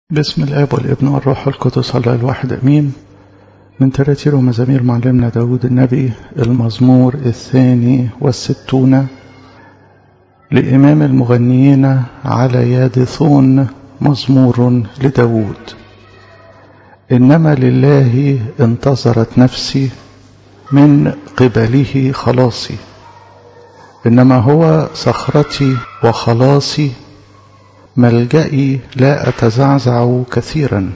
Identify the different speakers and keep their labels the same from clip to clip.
Speaker 1: بسم الآب والابن والروح القدس الله الواحد أمين من تراتير ومزامير معلمنا داود النبي المزمور الثاني والستون لإمام المغنيين على يادثون مزمور لداود إنما لله انتظرت نفسي من قبله خلاصي إنما هو صخرتي وخلاصي ملجئي لا أتزعزع كثيرا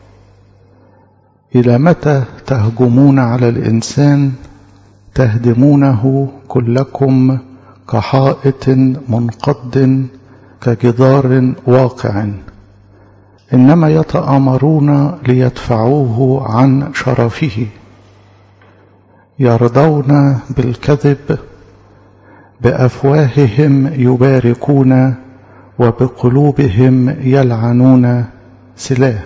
Speaker 1: إلى متى تهجمون على الإنسان تهدمونه كلكم كحائط منقض كجدار واقع إنما يتآمرون ليدفعوه عن شرفه يرضون بالكذب بأفواههم يباركون وبقلوبهم يلعنون سلاه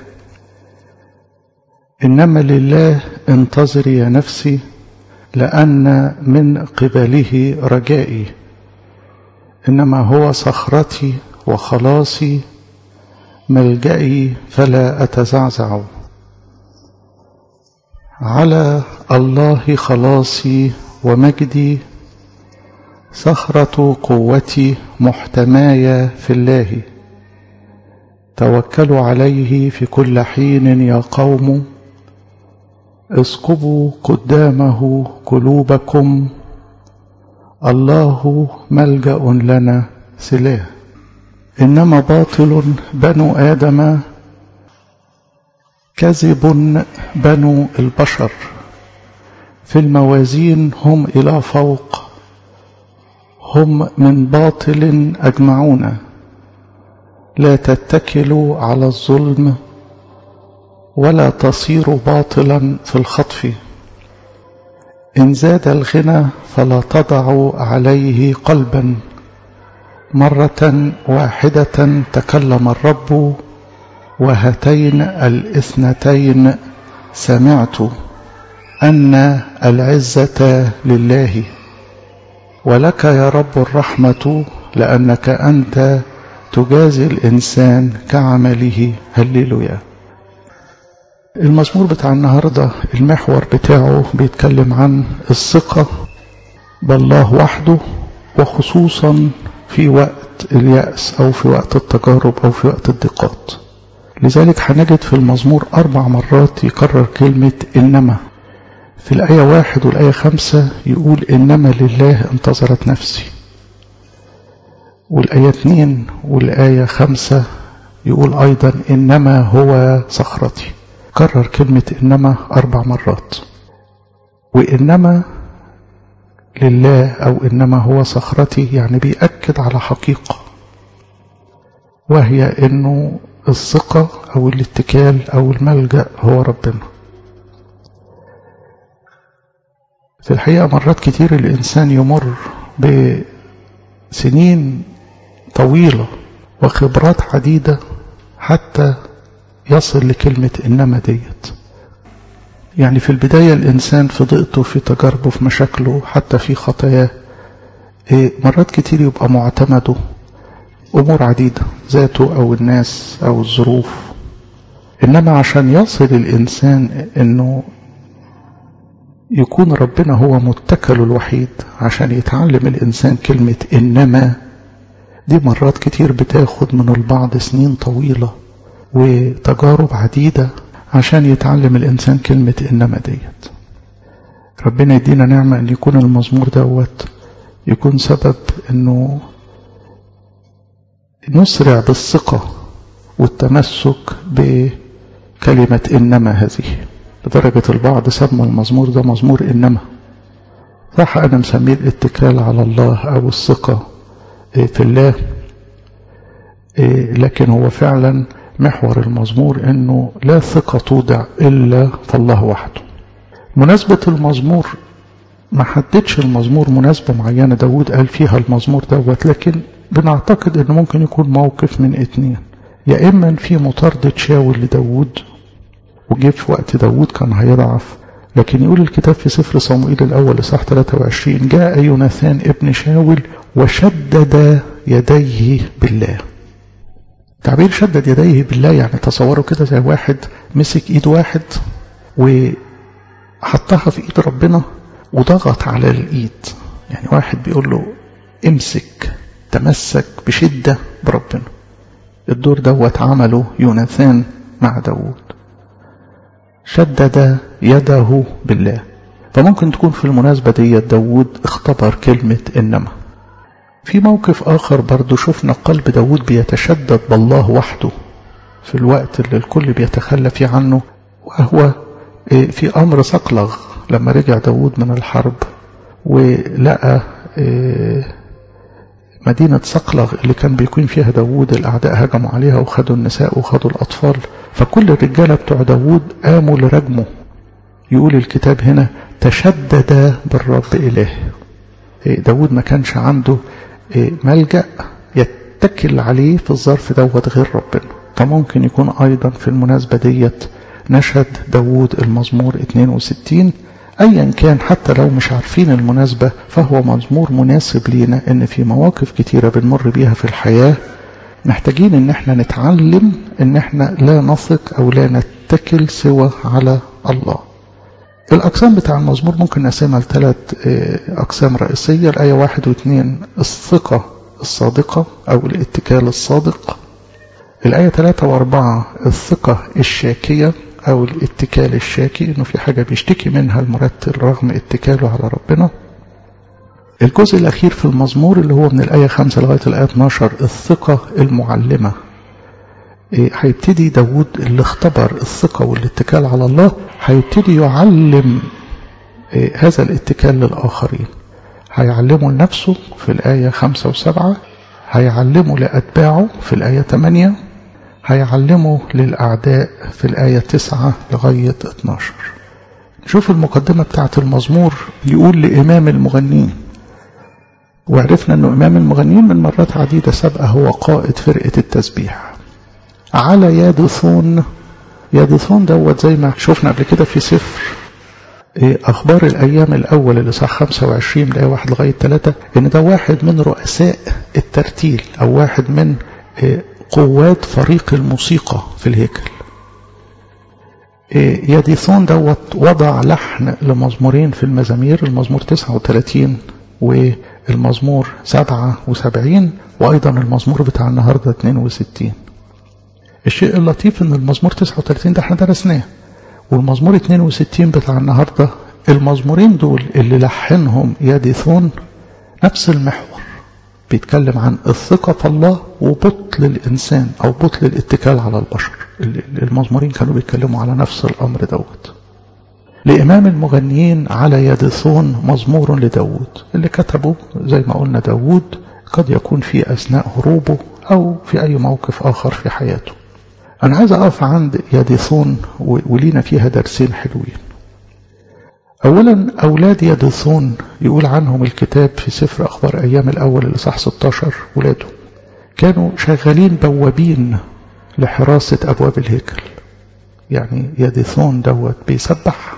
Speaker 1: إنما لله انتظري يا نفسي لأن من قبله رجائي إنما هو صخرتي وخلاصي ملجئي فلا أتزعزع على الله خلاصي ومجدي صخرة قوتي محتمايا في الله توكلوا عليه في كل حين يا قوم اسكبوا قدامه قلوبكم الله ملجأ لنا سلاه إنما باطل بنو آدم كذب بنو البشر في الموازين هم إلى فوق هم من باطل أجمعون لا تتكلوا على الظلم ولا تصيروا باطلا في الخطف إن زاد الغنى فلا تضعوا عليه قلبا مرة واحدة تكلم الرب وهاتين الاثنتين سمعت أن العزة لله ولك يا رب الرحمة لأنك أنت تجازي الإنسان كعمله هللويا المزمور بتاع النهاردة المحور بتاعه بيتكلم عن الثقة بالله وحده وخصوصا في وقت اليأس أو في وقت التجارب أو في وقت الضيقات لذلك هنجد في المزمور أربع مرات يكرر كلمة إنما في الآية واحد والآية خمسة يقول إنما لله انتظرت نفسي والآية اتنين والآية خمسة يقول أيضا إنما هو صخرتي كرر كلمة إنما أربع مرات وإنما لله أو إنما هو صخرتي يعني بيأكد على حقيقة وهي إنه الثقة أو الاتكال أو الملجأ هو ربنا في الحقيقة مرات كتير الإنسان يمر بسنين طويلة وخبرات عديدة حتى يصل لكلمة إنما ديت يعني في البداية الإنسان في ضيقته في تجاربه في مشاكله حتى في خطاياه مرات كتير يبقى معتمده أمور عديدة ذاته أو الناس أو الظروف إنما عشان يصل الإنسان إنه يكون ربنا هو متكله الوحيد عشان يتعلم الإنسان كلمة إنما دي مرات كتير بتاخد من البعض سنين طويلة وتجارب عديدة عشان يتعلم الإنسان كلمة إنما ديت ربنا يدينا نعمة أن يكون المزمور دوت يكون سبب أنه نسرع بالثقة والتمسك بكلمة إنما هذه لدرجة البعض سموا المزمور ده مزمور إنما صح أنا مسميه الاتكال على الله أو الثقة في الله لكن هو فعلا محور المزمور أنه لا ثقة توضع إلا في الله وحده مناسبة المزمور ما حددش المزمور مناسبة معينة داود قال فيها المزمور دوت لكن بنعتقد أنه ممكن يكون موقف من اتنين يا إما في مطاردة شاول لداود وجه في وقت داود كان هيضعف لكن يقول الكتاب في سفر صموئيل الأول إصحاح 23 جاء يوناثان ابن شاول وشدد يديه بالله تعبير شدد يديه بالله يعني تصوروا كده زي واحد مسك ايد واحد وحطها في ايد ربنا وضغط على الايد يعني واحد بيقول له امسك تمسك بشدة بربنا الدور دوت عمله يوناثان مع داود شدد يده بالله فممكن تكون في المناسبة دي داود اختبر كلمة إنما في موقف آخر برضو شفنا قلب داود بيتشدد بالله وحده في الوقت اللي الكل بيتخلى فيه عنه وهو في أمر صقلغ لما رجع داود من الحرب ولقى مدينة صقلغ اللي كان بيكون فيها داود الأعداء هجموا عليها وخدوا النساء وخدوا الأطفال فكل الرجالة بتوع داود قاموا لرجمه يقول الكتاب هنا تشدد بالرب إله داود ما كانش عنده ملجأ يتكل عليه في الظرف دوت غير ربنا فممكن يكون أيضا في المناسبة ديت نشهد داود المزمور 62 ايا كان حتى لو مش عارفين المناسبة فهو مزمور مناسب لينا ان في مواقف كتيرة بنمر بيها في الحياة محتاجين ان احنا نتعلم ان احنا لا نثق او لا نتكل سوى على الله الاقسام بتاع المزمور ممكن نقسمها لثلاث اقسام رئيسية الاية واحد واثنين الثقة الصادقة او الاتكال الصادق الاية ثلاثة واربعة الثقة الشاكية أو الاتكال الشاكي إنه في حاجة بيشتكي منها المرتل رغم اتكاله على ربنا الجزء الأخير في المزمور اللي هو من الآية 5 لغاية الآية 12 الثقة المعلمة هيبتدي داود اللي اختبر الثقة والاتكال على الله هيبتدي يعلم هذا الاتكال للآخرين هيعلمه لنفسه في الآية 5 و7 هيعلمه لأتباعه في الآية 8 هيعلمه للأعداء في الآية 9 لغاية 12 نشوف المقدمة بتاعت المزمور يقول لإمام المغنين وعرفنا أنه إمام المغنين من مرات عديدة سابقة هو قائد فرقة التسبيح على يادثون يادثون دوت زي ما شفنا قبل كده في سفر أخبار الأيام الأول اللي صح 25 لآية 1 لغاية 3 إن ده واحد من رؤساء الترتيل أو واحد من قوات فريق الموسيقى في الهيكل ياديثون دوت وضع لحن لمزمورين في المزامير المزمور 39 والمزمور 77 وأيضا المزمور بتاع النهاردة 62 الشيء اللطيف ان المزمور 39 ده احنا درسناه والمزمور 62 بتاع النهاردة المزمورين دول اللي لحنهم ياديثون نفس المحور بيتكلم عن الثقة في الله وبطل الإنسان أو بطل الاتكال على البشر المزمورين كانوا بيتكلموا على نفس الأمر دوت لإمام المغنيين على يدثون مزمور لداود اللي كتبه زي ما قلنا داود قد يكون في أثناء هروبه أو في أي موقف آخر في حياته أنا عايز أقف عند يدثون ولينا فيها درسين حلوين أولا أولاد يدثون يقول عنهم الكتاب في سفر أخبار أيام الأول اللي صح 16 ولاده كانوا شغالين بوابين لحراسة أبواب الهيكل يعني يدثون دوت بيسبح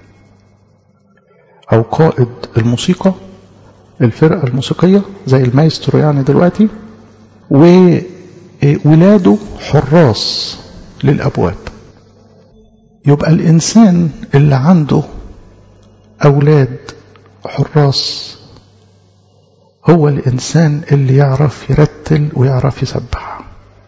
Speaker 1: أو قائد الموسيقى الفرقة الموسيقية زي المايسترو يعني دلوقتي وولاده حراس للأبواب يبقى الإنسان اللي عنده أولاد حراس هو الإنسان اللي يعرف يرتل ويعرف يسبح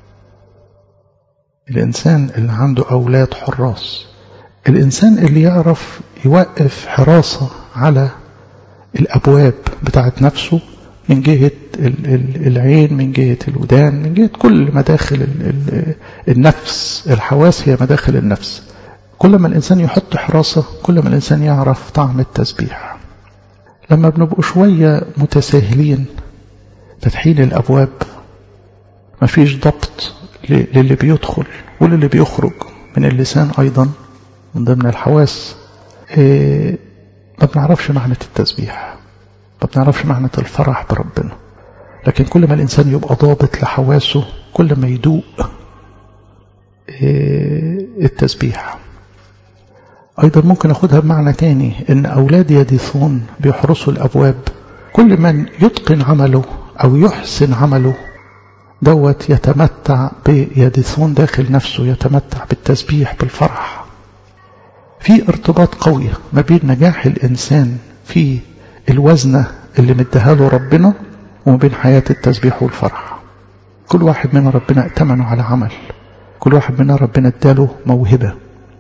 Speaker 1: الإنسان اللي عنده أولاد حراس الإنسان اللي يعرف يوقف حراسة على الأبواب بتاعت نفسه من جهة العين من جهة الودان من جهة كل مداخل النفس الحواس هي مداخل النفس كل ما الإنسان يحط حراسة كل ما الإنسان يعرف طعم التسبيح لما بنبقوا شوية متساهلين فاتحين الأبواب مفيش ضبط للي بيدخل وللي بيخرج من اللسان أيضا من ضمن الحواس إيه ما بنعرفش معنى التسبيح ما بنعرفش معنى الفرح بربنا لكن كل ما الإنسان يبقى ضابط لحواسه كل ما يدوق إيه التسبيح أيضا ممكن أخدها بمعنى تاني إن أولاد يديثون بيحرسوا الأبواب كل من يتقن عمله أو يحسن عمله دوت يتمتع بيدثون داخل نفسه يتمتع بالتسبيح بالفرح في ارتباط قوي ما بين نجاح الإنسان في الوزنة اللي مديها له ربنا وما بين حياة التسبيح والفرح كل واحد منا ربنا ائتمنه على عمل كل واحد منا ربنا اداله موهبة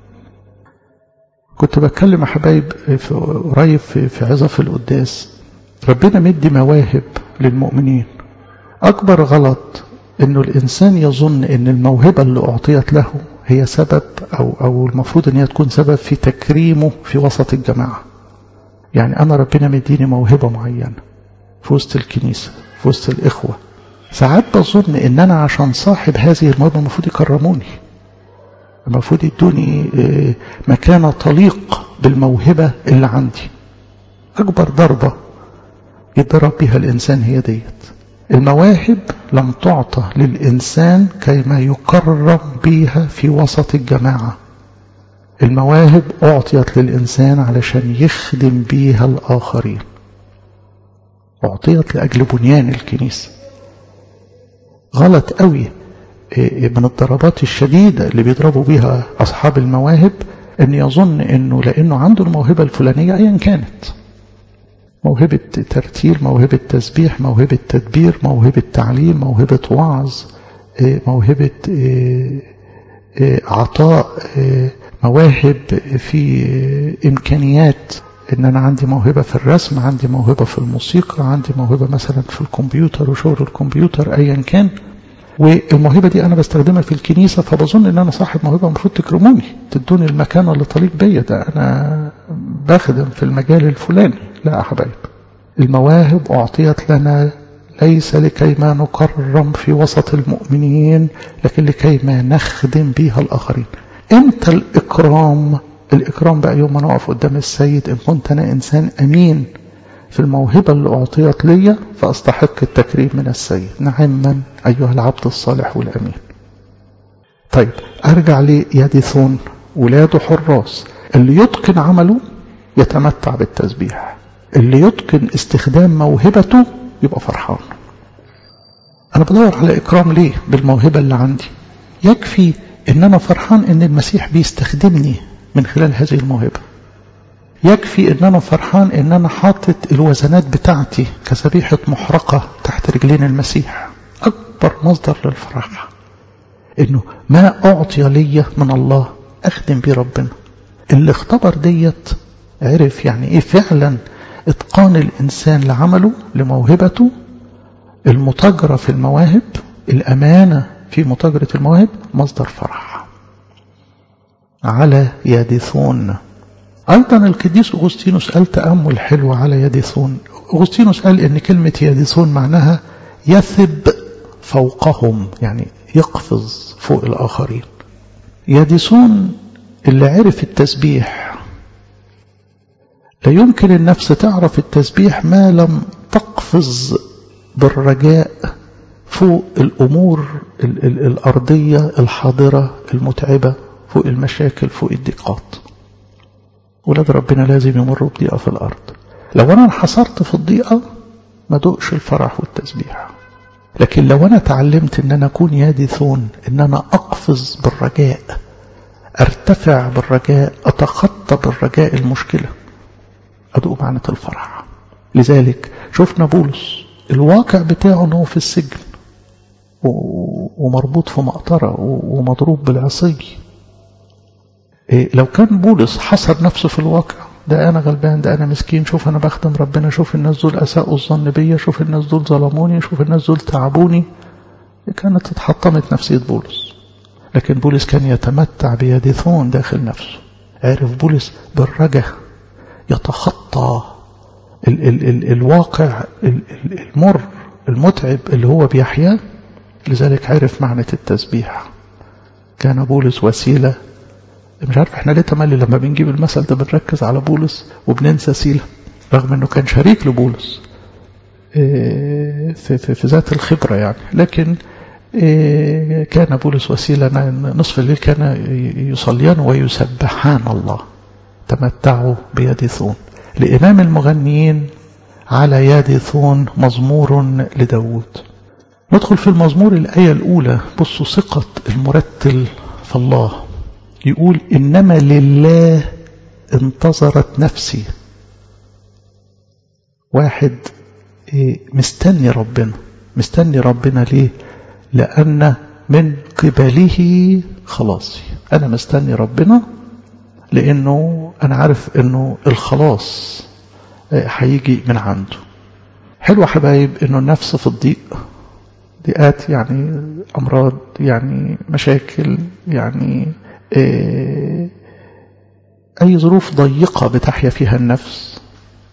Speaker 1: كنت بتكلم يا حبايب في قريب في, في عظة في القداس ربنا مدي مواهب للمؤمنين أكبر غلط إنه الإنسان يظن إن الموهبة اللي أعطيت له هي سبب أو أو المفروض إن هي تكون سبب في تكريمه في وسط الجماعة. يعني أنا ربنا مديني موهبة معينة في وسط الكنيسة في وسط الإخوة. ساعات بظن إن أنا عشان صاحب هذه الموهبة المفروض يكرموني. المفروض يدوني مكانة تليق بالموهبة اللي عندي. أكبر ضربة يضرب بها الإنسان هي ديت. المواهب لم تعطى للإنسان كيما يكرم بها في وسط الجماعة المواهب أعطيت للإنسان علشان يخدم بيها الآخرين أعطيت لأجل بنيان الكنيسة غلط قوي من الضربات الشديدة اللي بيضربوا بيها أصحاب المواهب أن يظن أنه لأنه عنده الموهبة الفلانية أيا كانت موهبة ترتيل موهبة تسبيح موهبة تدبير موهبة تعليم موهبة وعظ موهبة عطاء مواهب في إمكانيات إن أنا عندي موهبة في الرسم عندي موهبة في الموسيقى عندي موهبة مثلا في الكمبيوتر وشغل الكمبيوتر أيا كان والموهبة دي أنا بستخدمها في الكنيسة فبظن إن أنا صاحب موهبة المفروض تكرموني تدوني المكانة اللي تليق بيا ده أنا بخدم في المجال الفلاني لا يا حبايب المواهب أعطيت لنا ليس لكي ما نكرم في وسط المؤمنين لكن لكي ما نخدم بها الآخرين امتى الإكرام الإكرام بقى يوم ما نقف قدام السيد إن كنت أنا إنسان أمين في الموهبة اللي أعطيت لي فأستحق التكريم من السيد نعما أيها العبد الصالح والأمين طيب أرجع ليدثون ولاده حراس اللي يتقن عمله يتمتع بالتسبيح اللي يتقن استخدام موهبته يبقى فرحان أنا بدور على إكرام ليه بالموهبة اللي عندي يكفي إن أنا فرحان إن المسيح بيستخدمني من خلال هذه الموهبة يكفي ان انا فرحان ان انا حاطط الوزنات بتاعتي كذبيحة محرقة تحت رجلين المسيح اكبر مصدر للفرح انه ما اعطي لي من الله اخدم بيه ربنا اللي اختبر ديت عرف يعني ايه فعلا اتقان الانسان لعمله لموهبته المتاجرة في المواهب الامانة في متاجرة المواهب مصدر فرح على يدثون أيضا القديس أغسطينوس قال تأمل حلو على يدثون أغسطينوس قال إن كلمة يدثون معناها يثب فوقهم يعني يقفز فوق الآخرين يدثون اللي عرف التسبيح لا يمكن النفس تعرف التسبيح ما لم تقفز بالرجاء فوق الأمور ال ال الأرضية الحاضرة المتعبة فوق المشاكل فوق الضيقات ولاد ربنا لازم يمروا بضيقة في الأرض لو أنا انحصرت في الضيقة ما دقش الفرح والتسبيح لكن لو أنا تعلمت أن أنا أكون يادثون أن أنا أقفز بالرجاء أرتفع بالرجاء أتخطى بالرجاء المشكلة أدوق معنى الفرح لذلك شفنا بولس الواقع بتاعه أنه في السجن ومربوط في مقطرة ومضروب بالعصي إيه لو كان بولس حصر نفسه في الواقع ده أنا غلبان ده أنا مسكين شوف أنا بخدم ربنا شوف الناس دول أساءوا الظن بيا شوف الناس دول ظلموني شوف الناس دول تعبوني كانت اتحطمت نفسية بولس لكن بولس كان يتمتع بيدثون داخل نفسه عرف بولس بالرجا يتخطى ال ال ال الواقع ال ال المر المتعب اللي هو بيحياه لذلك عرف معنى التسبيح كان بولس وسيلة مش عارف احنا ليه تملي لما بنجيب المثل ده بنركز على بولس وبننسى سيلة رغم انه كان شريك لبولس في, في, في ذات الخبرة يعني لكن كان بولس وسيلة نصف الليل كان يصليان ويسبحان الله تمتعوا بيدثون لإمام المغنيين على يدثون مزمور لداود ندخل في المزمور الآية الأولى بصوا ثقة المرتل في الله يقول إنما لله انتظرت نفسي واحد مستني ربنا مستني ربنا ليه لأن من قبله خلاصي أنا مستني ربنا لأنه أنا عارف أنه الخلاص هيجي من عنده حلو حبايب أنه النفس في الضيق ضيقات يعني أمراض يعني مشاكل يعني أي ظروف ضيقة بتحيا فيها النفس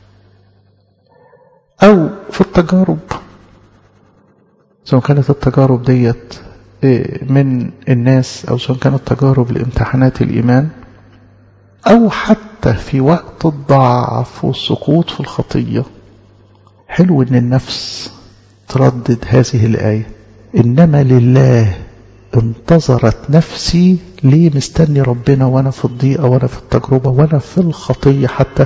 Speaker 1: أو في التجارب سواء كانت التجارب ديت من الناس أو سواء كانت تجارب لامتحانات الإيمان أو حتى في وقت الضعف والسقوط في الخطية حلو إن النفس تردد هذه الآية إنما لله انتظرت نفسي ليه مستني ربنا وأنا في الضيقة وأنا في التجربة وأنا في الخطية حتى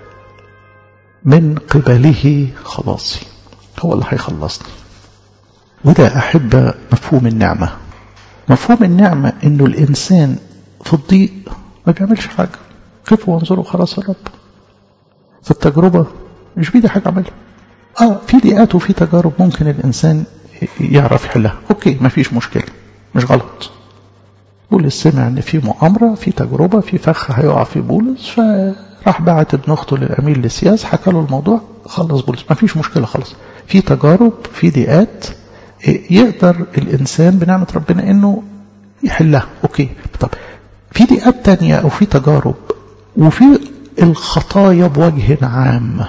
Speaker 1: من قبله خلاصي هو اللي هيخلصني وده أحب مفهوم النعمة مفهوم النعمة إنه الإنسان في الضيق ما بيعملش حاجة خفوا وانظروا خلاص الرب في التجربة مش بيدي حاجة عملها اه في ضيقات وفي تجارب ممكن الإنسان يعرف يحلها أوكي ما فيش مشكلة مش غلط بولس سمع ان في مؤامرة في تجربة في فخ هيقع في بولس فراح بعت ابن اخته للامير لسياس حكى له الموضوع خلص بولس ما فيش مشكلة خلاص في تجارب في ضيقات يقدر الانسان بنعمة ربنا انه يحلها اوكي طب في ضيقات تانية او في تجارب وفي الخطايا بوجه عام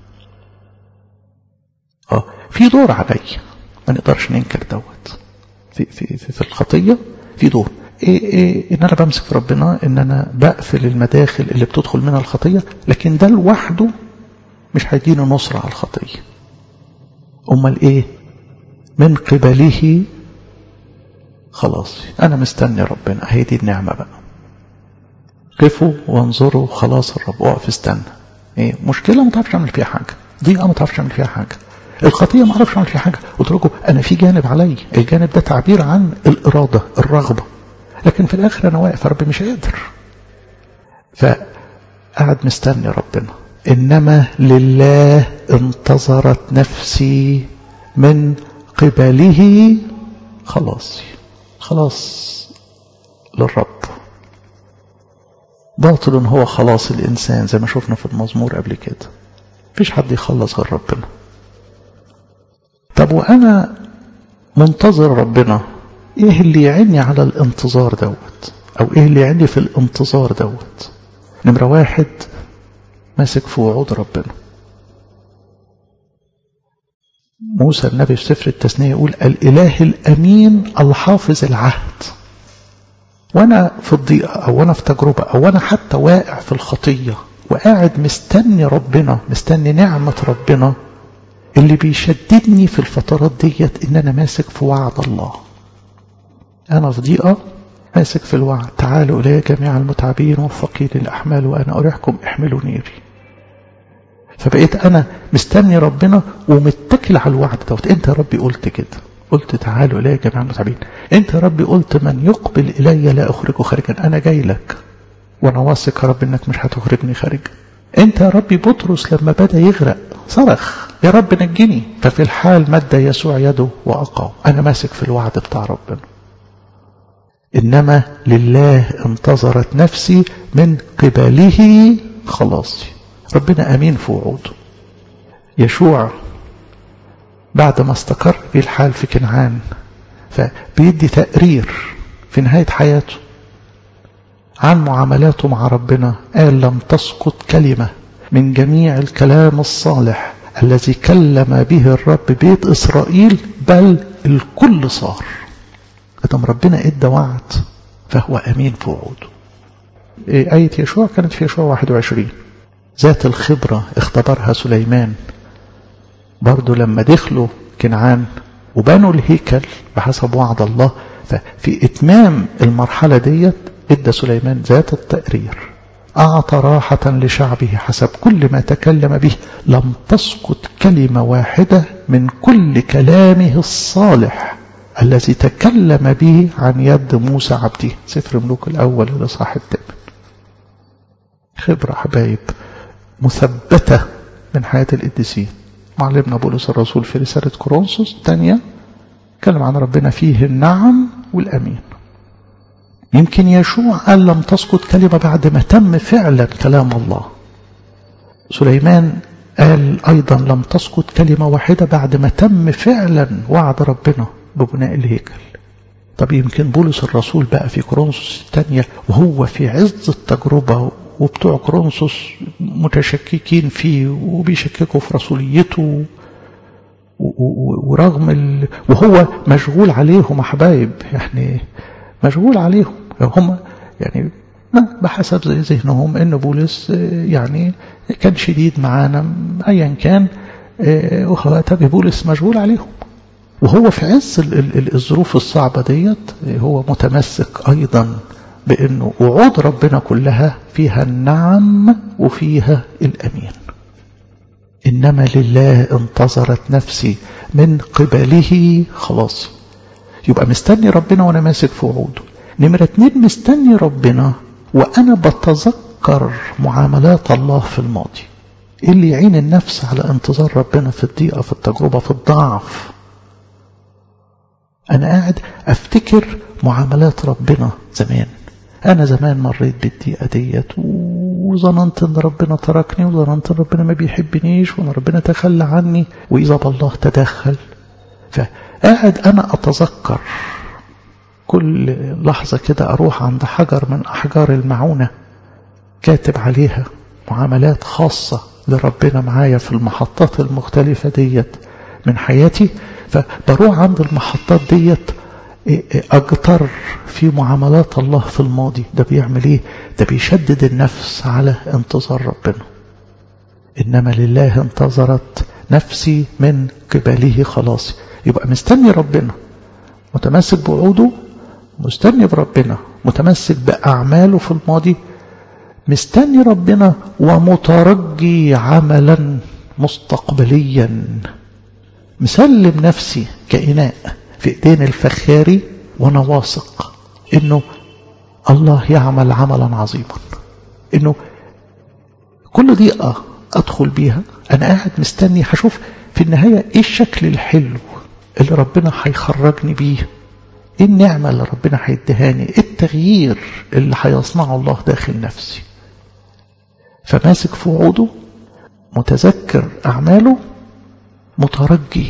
Speaker 1: اه في دور علي ما نقدرش ننكر دوت في في في, في الخطيه في دور إيه إيه ان انا بمسك في ربنا ان انا بقفل المداخل اللي بتدخل منها الخطيه لكن ده لوحده مش هيديني نصره على الخطيه امال ايه من قبله خلاص انا مستني ربنا هي دي النعمه بقى قفوا وانظروا خلاص الرب اقف استنى ايه مشكله ما تعرفش اعمل فيها حاجه ضيقه ما تعرفش اعمل فيها حاجه الخطيه ما اعرفش اعمل فيها حاجه قلت لكم انا في جانب علي الجانب ده تعبير عن الاراده الرغبه لكن في الاخر انا واقف يا رب مش قادر فقعد مستني ربنا انما لله انتظرت نفسي من قبله خلاصي خلاص للرب باطل هو خلاص الإنسان زي ما شفنا في المزمور قبل كده مفيش حد يخلص غير ربنا طب وأنا منتظر ربنا إيه اللي يعني على الانتظار دوت أو إيه اللي يعني في الانتظار دوت نمرة واحد ماسك في وعود ربنا موسى النبي في سفر التثنية يقول الإله الأمين الحافظ العهد وانا في الضيقة او انا في تجربة او انا حتى واقع في الخطية وقاعد مستني ربنا مستني نعمة ربنا اللي بيشددني في الفترات ديت ان انا ماسك في وعد الله انا في ضيقة ماسك في الوعد تعالوا الي جميع المتعبين والثقيل الاحمال وانا اريحكم احملوا نيري فبقيت انا مستني ربنا ومتكل على الوعد دوت انت يا ربي قلت كده قلت تعالوا إلي جميع المتعبين أنت يا ربي قلت من يقبل إلي لا أخرجه خارجا أنا جاي لك وأنا واثق يا رب إنك مش هتخرجني خارجا أنت يا ربي بطرس لما بدأ يغرق صرخ يا رب نجني ففي الحال مد يسوع يده وأقع أنا ماسك في الوعد بتاع ربنا إنما لله انتظرت نفسي من قبله خلاصي ربنا أمين في وعوده يشوع بعد ما استقر به الحال في كنعان فبيدي تقرير في نهاية حياته عن معاملاته مع ربنا قال لم تسقط كلمة من جميع الكلام الصالح الذي كلم به الرب بيت إسرائيل بل الكل صار ادم ربنا ادى وعد فهو أمين في وعوده آية يشوع كانت في يشوع 21 ذات الخبرة اختبرها سليمان برضو لما دخلوا كنعان وبنوا الهيكل بحسب وعد الله ففي إتمام المرحلة ديت ادى سليمان ذات التقرير أعطى راحة لشعبه حسب كل ما تكلم به لم تسقط كلمة واحدة من كل كلامه الصالح الذي تكلم به عن يد موسى عبده سفر ملوك الأول الإصحاح الثامن خبرة حبايب مثبتة من حياة القديسين معلمنا بولس الرسول في رسالة كورنثوس الثانية اتكلم عن ربنا فيه النعم والأمين يمكن يشوع قال لم تسقط كلمة بعد ما تم فعلا كلام الله سليمان قال أيضا لم تسقط كلمة واحدة بعد ما تم فعلا وعد ربنا ببناء الهيكل طب يمكن بولس الرسول بقى في كورنثوس الثانية وهو في عز التجربة وبتوع كورنثوس متشككين فيه وبيشككوا في رسوليته ورغم ال... وهو مشغول عليهم يا حبايب يعني مشغول عليهم هم يعني ما بحسب ذهنهم ان بولس يعني كان شديد معانا ايا كان طب بولس مشغول عليهم وهو في عز الظروف الصعبة ديت هو متمسك أيضا بأنه وعود ربنا كلها فيها النعم وفيها الأمين إنما لله انتظرت نفسي من قبله خلاص يبقى مستني ربنا وأنا ماسك في وعوده نمرة اتنين مستني ربنا وأنا بتذكر معاملات الله في الماضي إيه اللي يعين النفس على انتظار ربنا في الضيقة في التجربة في الضعف أنا قاعد أفتكر معاملات ربنا زمان أنا زمان مريت بالضيقة ديت وظننت إن ربنا تركني وظننت إن ربنا ما بيحبنيش وإن ربنا تخلى عني وإذا بالله تدخل فقاعد أنا أتذكر كل لحظة كده أروح عند حجر من أحجار المعونة كاتب عليها معاملات خاصة لربنا معايا في المحطات المختلفة ديت من حياتي فبروح عند المحطات ديت أجتر في معاملات الله في الماضي ده بيعمل ايه ده بيشدد النفس على انتظار ربنا إنما لله انتظرت نفسي من قبله خلاصي يبقى مستني ربنا متمسك بوعوده مستني بربنا متمسك بأعماله في الماضي مستني ربنا ومترجي عملا مستقبليا مسلم نفسي كإناء في ايدين الفخاري وانا واثق انه الله يعمل عملا عظيما انه كل ضيقة ادخل بيها انا قاعد مستني هشوف في النهاية ايه الشكل الحلو اللي ربنا هيخرجني بيه ايه النعمة اللي ربنا هيدهاني ايه التغيير اللي هيصنعه الله داخل نفسي فماسك في وعوده متذكر اعماله مترجي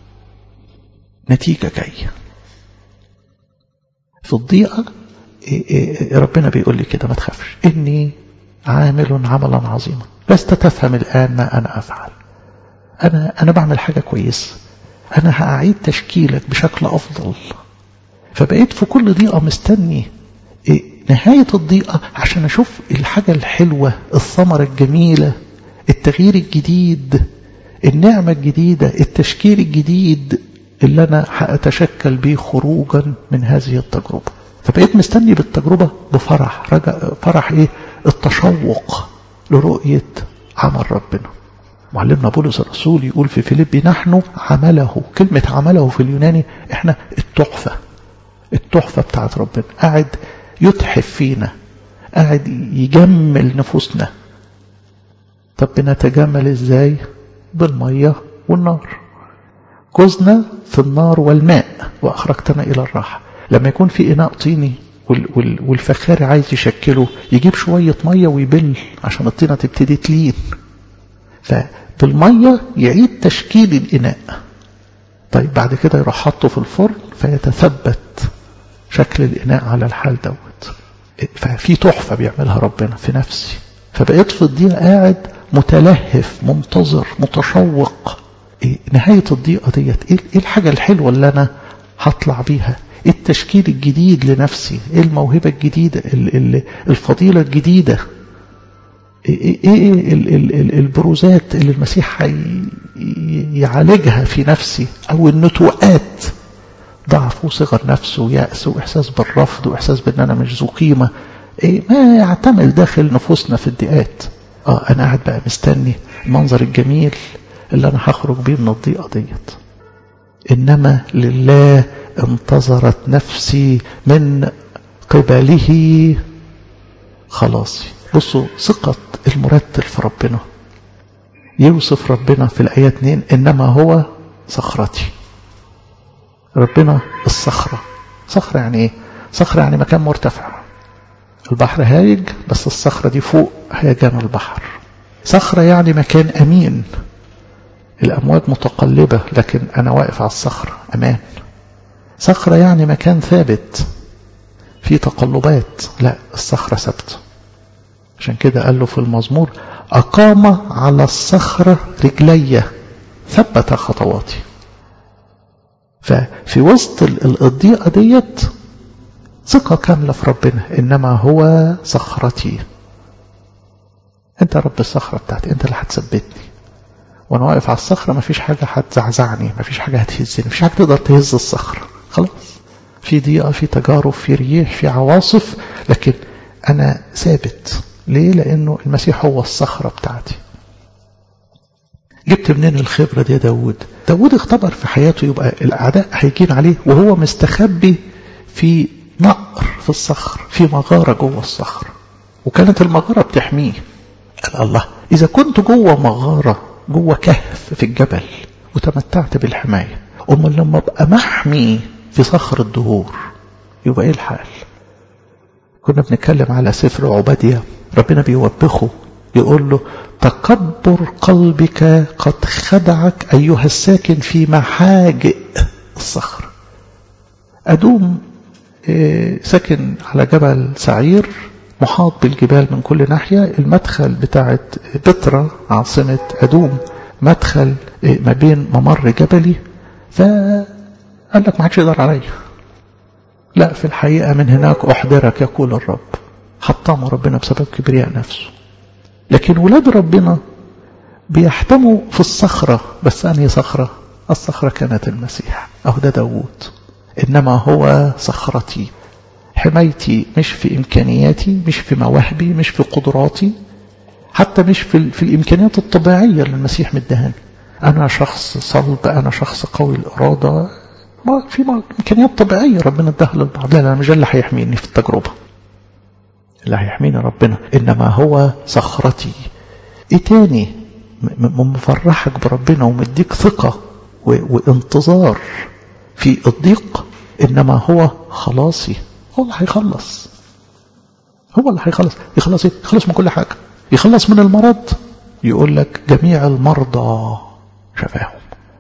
Speaker 1: نتيجة جاية في الضيقة ربنا بيقول لي كده ما تخافش إني عامل عملا عظيما لست تفهم الآن ما أنا أفعل أنا, أنا بعمل حاجة كويسة أنا هأعيد تشكيلك بشكل أفضل فبقيت في كل ضيقة مستني نهاية الضيقة عشان أشوف الحاجة الحلوة الثمرة الجميلة التغيير الجديد النعمة الجديدة التشكيل الجديد اللي أنا هأتشكل به خروجا من هذه التجربة فبقيت مستني بالتجربة بفرح رجع فرح إيه التشوق لرؤية عمل ربنا معلمنا بولس الرسول يقول في فيليبي نحن عمله كلمة عمله في اليوناني احنا التحفة التحفة بتاعت ربنا قاعد يتحف فينا قاعد يجمل نفوسنا طب بنتجمل ازاي بالمية والنار جزنا في النار والماء وأخرجتنا إلى الراحة لما يكون في إناء طيني والفخار عايز يشكله يجيب شوية مية ويبل عشان الطينة تبتدي تلين فبالمية يعيد تشكيل الإناء طيب بعد كده يروح حاطه في الفرن فيتثبت شكل الإناء على الحال دوت ففي تحفة بيعملها ربنا في نفسي فبقيت في الضيقة قاعد متلهف منتظر متشوق إيه نهاية الضيقة ديت ايه الحاجة الحلوة اللي انا هطلع بيها ايه التشكيل الجديد لنفسي ايه الموهبة الجديدة الفضيلة الجديدة ايه, إيه البروزات اللي المسيح يعالجها في نفسي او النتوءات ضعف وصغر نفسه ويأس واحساس بالرفض واحساس بان انا مش ذو قيمة إيه ما يعتمل داخل نفوسنا في الضيقات اه انا قاعد بقى مستني المنظر الجميل اللي انا هخرج بيه من الضيقه ديت انما لله انتظرت نفسي من قبله خلاصي بصوا ثقة المرتل في ربنا يوصف ربنا في الآية 2 إنما هو صخرتي ربنا الصخرة صخرة يعني إيه؟ صخرة يعني مكان مرتفع البحر هايج بس الصخرة دي فوق هيجان البحر صخرة يعني مكان أمين الأمواج متقلبة لكن أنا واقف على الصخرة أمان صخرة يعني مكان ثابت في تقلبات لا الصخرة ثابتة عشان كده قال له في المزمور أقام على الصخرة رجلي ثبت خطواتي ففي وسط الضيقة ديت ثقة كاملة في ربنا إنما هو صخرتي أنت رب الصخرة بتاعتي أنت اللي هتثبتني وأنا واقف على الصخرة مفيش حاجة هتزعزعني مفيش حاجة هتهزني مفيش حاجة تقدر تهز الصخرة خلاص في ضيقة في تجارب في ريح في عواصف لكن أنا ثابت ليه لأنه المسيح هو الصخرة بتاعتي جبت منين الخبرة دي يا داود داود اختبر في حياته يبقى الأعداء هيجين عليه وهو مستخبي في نقر في الصخر في مغارة جوه الصخر وكانت المغارة بتحميه قال الله إذا كنت جوه مغارة جوه كهف في الجبل وتمتعت بالحماية أمال لما أبقى محمي في صخر الدهور يبقى إيه الحال كنا بنتكلم على سفر عبادية ربنا بيوبخه يقول له تكبر قلبك قد خدعك أيها الساكن في محاجئ الصخر أدوم ساكن على جبل سعير محاط بالجبال من كل ناحية المدخل بتاعة بترا عاصمة أدوم مدخل ما بين ممر جبلي فقال لك ما حدش يقدر عليا لا في الحقيقة من هناك أحضرك يقول الرب حطم ربنا بسبب كبرياء نفسه لكن ولاد ربنا بيحتموا في الصخرة بس أنهي صخرة الصخرة كانت المسيح أهو ده داوود إنما هو صخرتي حمايتي مش في إمكانياتي مش في مواهبي مش في قدراتي حتى مش في, في الإمكانيات الطبيعية اللي المسيح مدهاني أنا شخص صلب أنا شخص قوي الإرادة ما في ما إمكانيات طبيعية ربنا اداها للبعض لا لا مش اللي هيحميني في التجربة اللي هيحميني ربنا إنما هو صخرتي إيه تاني مفرحك بربنا ومديك ثقة وانتظار في الضيق إنما هو خلاصي هو اللي هيخلص هو اللي هيخلص يخلص ايه يخلص من كل حاجة يخلص من المرض يقول لك جميع المرضى شفاهم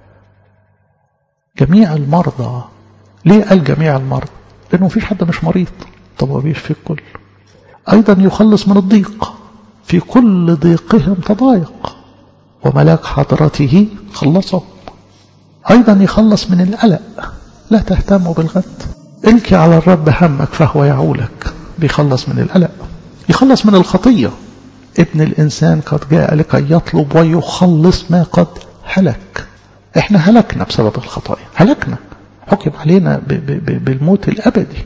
Speaker 1: جميع المرضى ليه قال جميع المرضى لأنه مفيش حد مش مريض طب هو بيشفي الكل أيضا يخلص من الضيق في كل ضيقهم تضايق وملاك حضرته خلصهم أيضا يخلص من القلق لا تهتموا بالغد الكي على الرب همك فهو يعولك بيخلص من القلق يخلص من الخطية ابن الإنسان قد جاء لكي يطلب ويخلص ما قد هلك احنا هلكنا بسبب الخطايا هلكنا حكم علينا ب ب ب بالموت الأبدي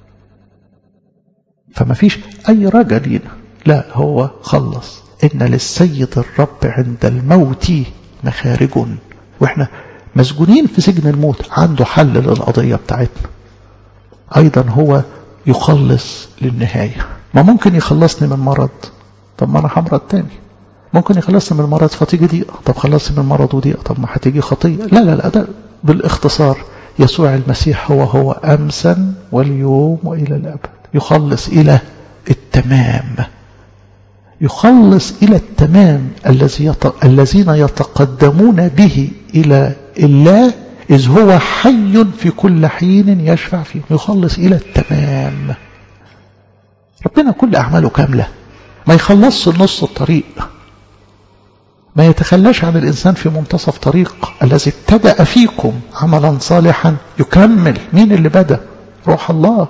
Speaker 1: فما فيش أي رجا لينا لا هو خلص إن للسيد الرب عند الموت مخارج وإحنا مسجونين في سجن الموت عنده حل للقضية بتاعتنا أيضا هو يخلص للنهاية ما ممكن يخلصني من مرض طب ما أنا همرض تاني ممكن يخلصني من مرض فتيجي ضيقة طب خلصني من مرض وضيقة طب ما هتيجي خطية لا لا لا ده بالاختصار يسوع المسيح هو هو أمسا واليوم وإلى الأبد يخلص إلى التمام يخلص إلى التمام الذي يط... الذين يتقدمون به إلى الله إذ هو حي في كل حين يشفع فيه يخلص إلى التمام ربنا كل أعماله كاملة ما يخلصش نص الطريق ما يتخلاش عن الإنسان في منتصف طريق الذي ابتدأ فيكم عملا صالحا يكمل مين اللي بدأ روح الله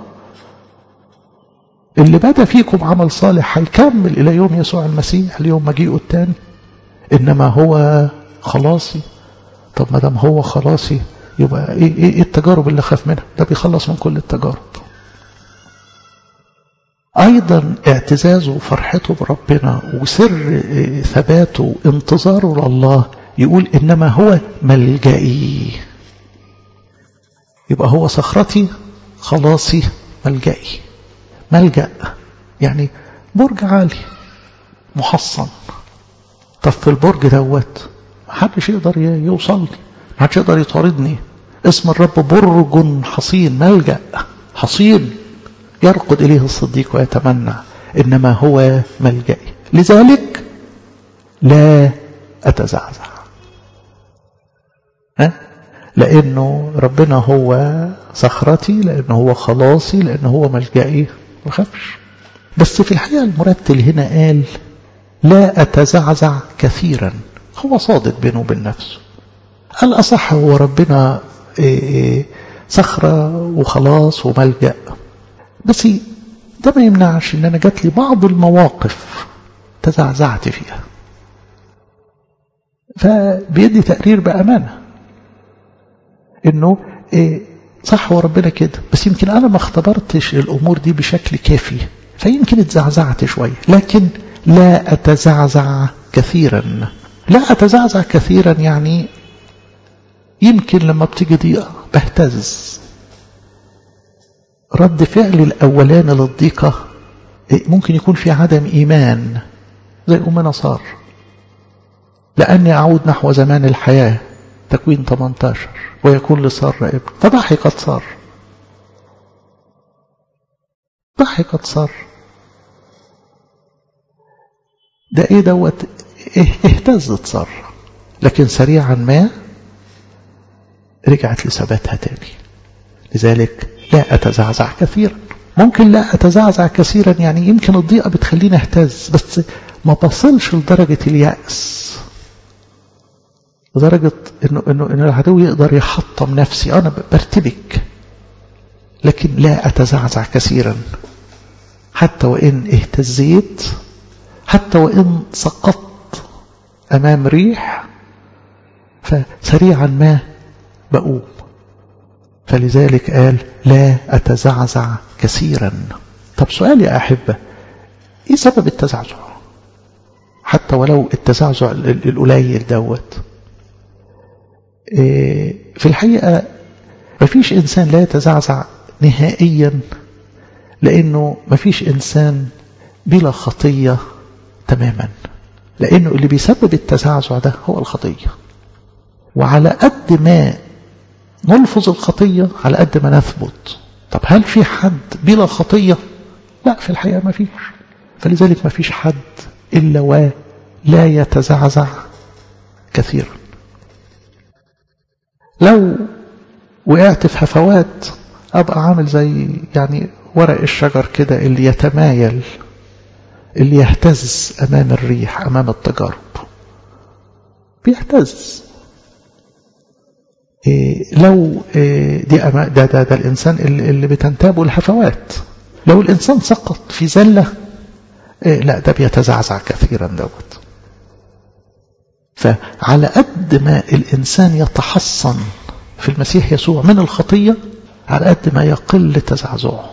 Speaker 1: اللي بدأ فيكم عمل صالح هيكمل إلى يوم يسوع المسيح ليوم مجيئه الثاني إنما هو خلاصي طب ما دام هو خلاصي يبقى إيه, إيه التجارب اللي خاف منها ده بيخلص من كل التجارب أيضا اعتزازه وفرحته بربنا وسر ثباته انتظاره لله يقول إنما هو ملجئي يبقى هو صخرتي خلاصي ملجئي ملجأ يعني برج عالي محصن طب في البرج دوت محدش يقدر يوصل لي محدش يقدر يطاردني اسم الرب برج حصين ملجأ حصين يرقد إليه الصديق ويتمنى إنما هو ملجئي لذلك لا أتزعزع ها؟ لأنه ربنا هو صخرتي لأنه هو خلاصي لأنه هو ملجئي ما خافش بس في الحقيقة المرتل هنا قال لا أتزعزع كثيرا هو صادق بينه وبين نفسه الأصح هو ربنا صخرة وخلاص وملجأ بس ده ما يمنعش ان انا جات لي بعض المواقف تزعزعت فيها فبيدي تقرير بأمانة انه إيه صح هو ربنا كده بس يمكن انا ما اختبرتش الامور دي بشكل كافي فيمكن اتزعزعت شوية لكن لا اتزعزع كثيرا لا اتزعزع كثيرا يعني يمكن لما بتيجي ضيقة بهتز رد فعل الأولان للضيقة ممكن يكون في عدم إيمان زي أمنا صار لأني أعود نحو زمان الحياة تكوين 18 ويكون لصار ابن فضحكت صار ضحكت صار ده ايه دوت اهتزت صار لكن سريعا ما رجعت لثباتها تاني لذلك لا أتزعزع كثيرا ممكن لا أتزعزع كثيرا يعني يمكن الضيقة بتخليني أهتز بس ما بصلش لدرجة اليأس لدرجة إنه, إنه, إنه العدو يقدر يحطم نفسي أنا برتبك لكن لا أتزعزع كثيرا حتى وإن اهتزيت حتى وإن سقطت أمام ريح فسريعا ما بقوم فلذلك قال لا أتزعزع كثيرا طب سؤال يا أحبة إيه سبب التزعزع حتى ولو التزعزع القليل دوت إيه في الحقيقة مفيش إنسان لا يتزعزع نهائيا لأنه مفيش إنسان بلا خطية تماما لأنه اللي بيسبب التزعزع ده هو الخطية وعلى قد ما نلفظ الخطية على قد ما نثبت طب هل في حد بلا خطية لا في الحقيقة ما فيش فلذلك ما فيش حد إلا ولا يتزعزع كثيرا لو وقعت في هفوات أبقى عامل زي يعني ورق الشجر كده اللي يتمايل اللي يهتز أمام الريح أمام التجارب بيهتز إيه لو إيه دي ده, ده, ده الإنسان اللي, اللي بتنتابه الهفوات لو الإنسان سقط في زلة إيه لا ده بيتزعزع كثيرا دوت فعلى قد ما الإنسان يتحصن في المسيح يسوع من الخطية على قد ما يقل تزعزعه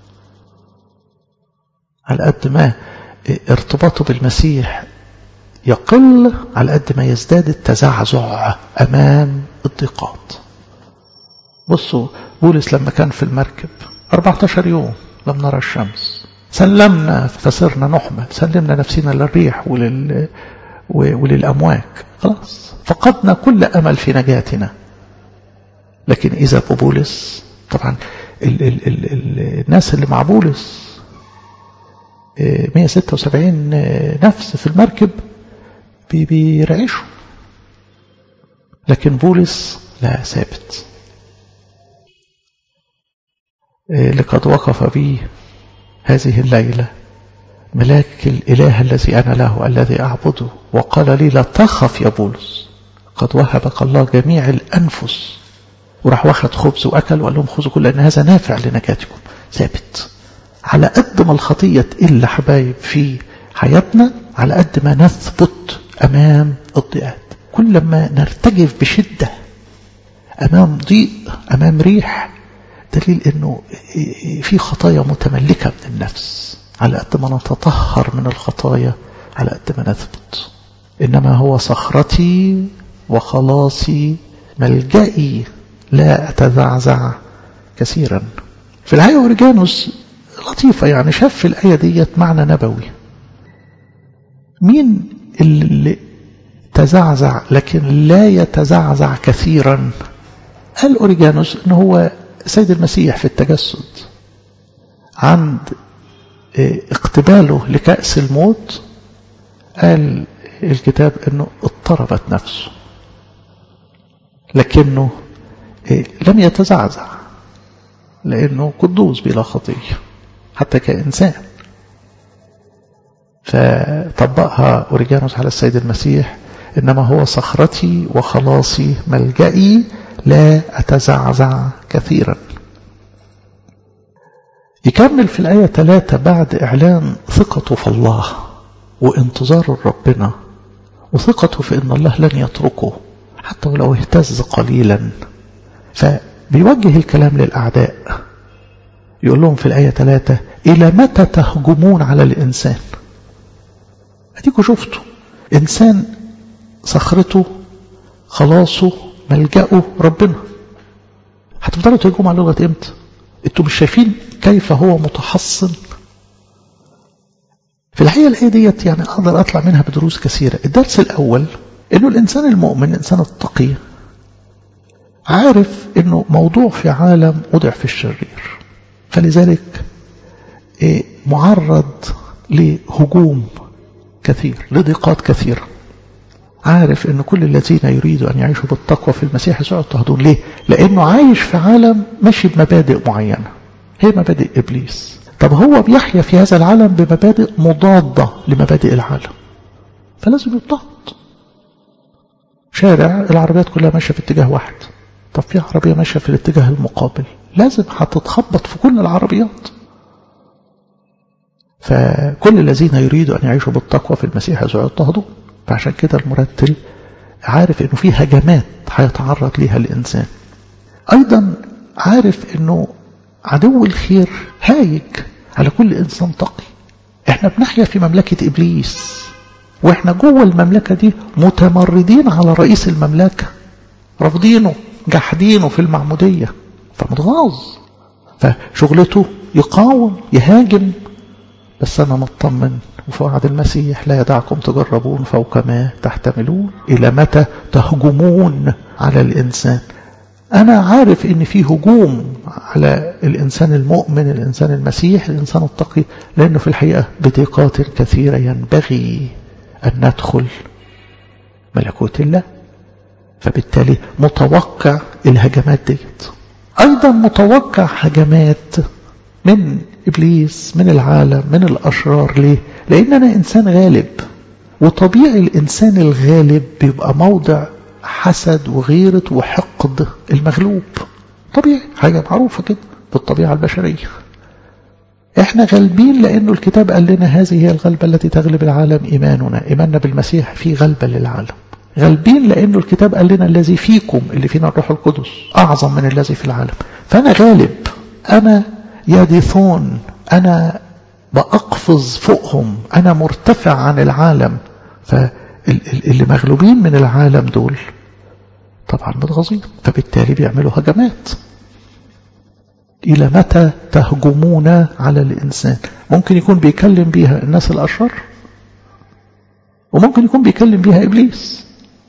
Speaker 1: على قد ما ارتباطه بالمسيح يقل على قد ما يزداد التزعزع أمام الضيقات بصوا بولس لما كان في المركب 14 يوم لم نرى الشمس سلمنا فصرنا نحمل سلمنا نفسنا للريح ولل وللأمواج خلاص فقدنا كل أمل في نجاتنا لكن إذا بولس طبعا ال ال ال ال الناس اللي مع بولس 176 نفس في المركب بيرعشوا لكن بولس لا ثابت لقد وقف بي هذه الليلة ملاك الإله الذي أنا له الذي أعبده وقال لي لا تخف يا بولس قد وهبك الله جميع الأنفس وراح واخد خبز وأكل وقال لهم خذوا كل لأن هذا نافع لنجاتكم ثابت على قد ما الخطية تقل حبايب في حياتنا على قد ما نثبت أمام الضيقات كل ما نرتجف بشدة أمام ضيق أمام ريح دليل أنه في خطايا متملكة من النفس على قد ما نتطهر من الخطايا على قد ما نثبت إنما هو صخرتي وخلاصي ملجئي لا أتزعزع كثيرا في الحقيقة أوريجانوس لطيفة يعني شاف في الآية ديت معنى نبوي مين اللي تزعزع لكن لا يتزعزع كثيرا قال أوريجانوس أنه هو سيد المسيح في التجسد عند اقتباله لكأس الموت قال الكتاب أنه اضطربت نفسه لكنه لم يتزعزع لأنه قدوس بلا خطية حتى كإنسان فطبقها أوريجانوس على السيد المسيح إنما هو صخرتي وخلاصي ملجئي لا أتزعزع كثيرا يكمل في الآية ثلاثة بعد إعلان ثقته في الله وانتظاره ربنا وثقته في أن الله لن يتركه حتى ولو اهتز قليلا فبيوجه الكلام للأعداء يقول لهم في الآية ثلاثة إلى متى تهجمون على الإنسان أديكوا شفتوا إنسان صخرته خلاصه ملجأه ربنا هتفضلوا تهجموا على لغة إمتى انتوا مش شايفين كيف هو متحصن في الحقيقة الآية ديت يعني أقدر أطلع منها بدروس كثيرة الدرس الأول إنه الإنسان المؤمن الإنسان التقي عارف إنه موضوع في عالم وضع في الشرير فلذلك معرض لهجوم كثير لضيقات كثيرة عارف ان كل الذين يريدوا ان يعيشوا بالتقوى في المسيح يسوع يضطهدون ليه لانه عايش في عالم ماشي بمبادئ معينة هي مبادئ ابليس طب هو بيحيا في هذا العالم بمبادئ مضادة لمبادئ العالم فلازم يضطهد شارع العربيات كلها ماشية في اتجاه واحد طب في عربية ماشية في الاتجاه المقابل لازم هتتخبط في كل العربيات فكل الذين يريدوا أن يعيشوا بالتقوى في المسيح يسوع يضطهدون فعشان كده المرتل عارف انه في هجمات هيتعرض ليها الانسان ايضا عارف انه عدو الخير هايج على كل انسان تقي احنا بنحيا في مملكة ابليس واحنا جوه المملكة دي متمردين على رئيس المملكة رافضينه جحدينه في المعمودية فمتغاظ فشغلته يقاوم يهاجم بس انا مطمن وفي وعد المسيح لا يدعكم تجربون فوق ما تحتملون إلى متى تهجمون على الإنسان أنا عارف إن في هجوم على الإنسان المؤمن الإنسان المسيح الإنسان التقي لأنه في الحقيقة بضيقات كثيرة ينبغي أن ندخل ملكوت الله فبالتالي متوقع الهجمات ديت أيضا متوقع هجمات من إبليس من العالم من الأشرار ليه لأن أنا إنسان غالب وطبيعي الإنسان الغالب بيبقى موضع حسد وغيرة وحقد المغلوب طبيعي حاجة معروفة كده في الطبيعة البشرية احنا غالبين لأنه الكتاب قال لنا هذه هي الغلبة التي تغلب العالم إيماننا إيماننا بالمسيح في غلبة للعالم غالبين لأنه الكتاب قال لنا الذي فيكم اللي فينا الروح القدس أعظم من الذي في العالم فأنا غالب أنا يدثون أنا بأقفز فوقهم أنا مرتفع عن العالم فاللي مغلوبين من العالم دول طبعا متغاظين فبالتالي بيعملوا هجمات إلى متى تهجمون على الإنسان ممكن يكون بيكلم بيها الناس الأشرار وممكن يكون بيكلم بيها إبليس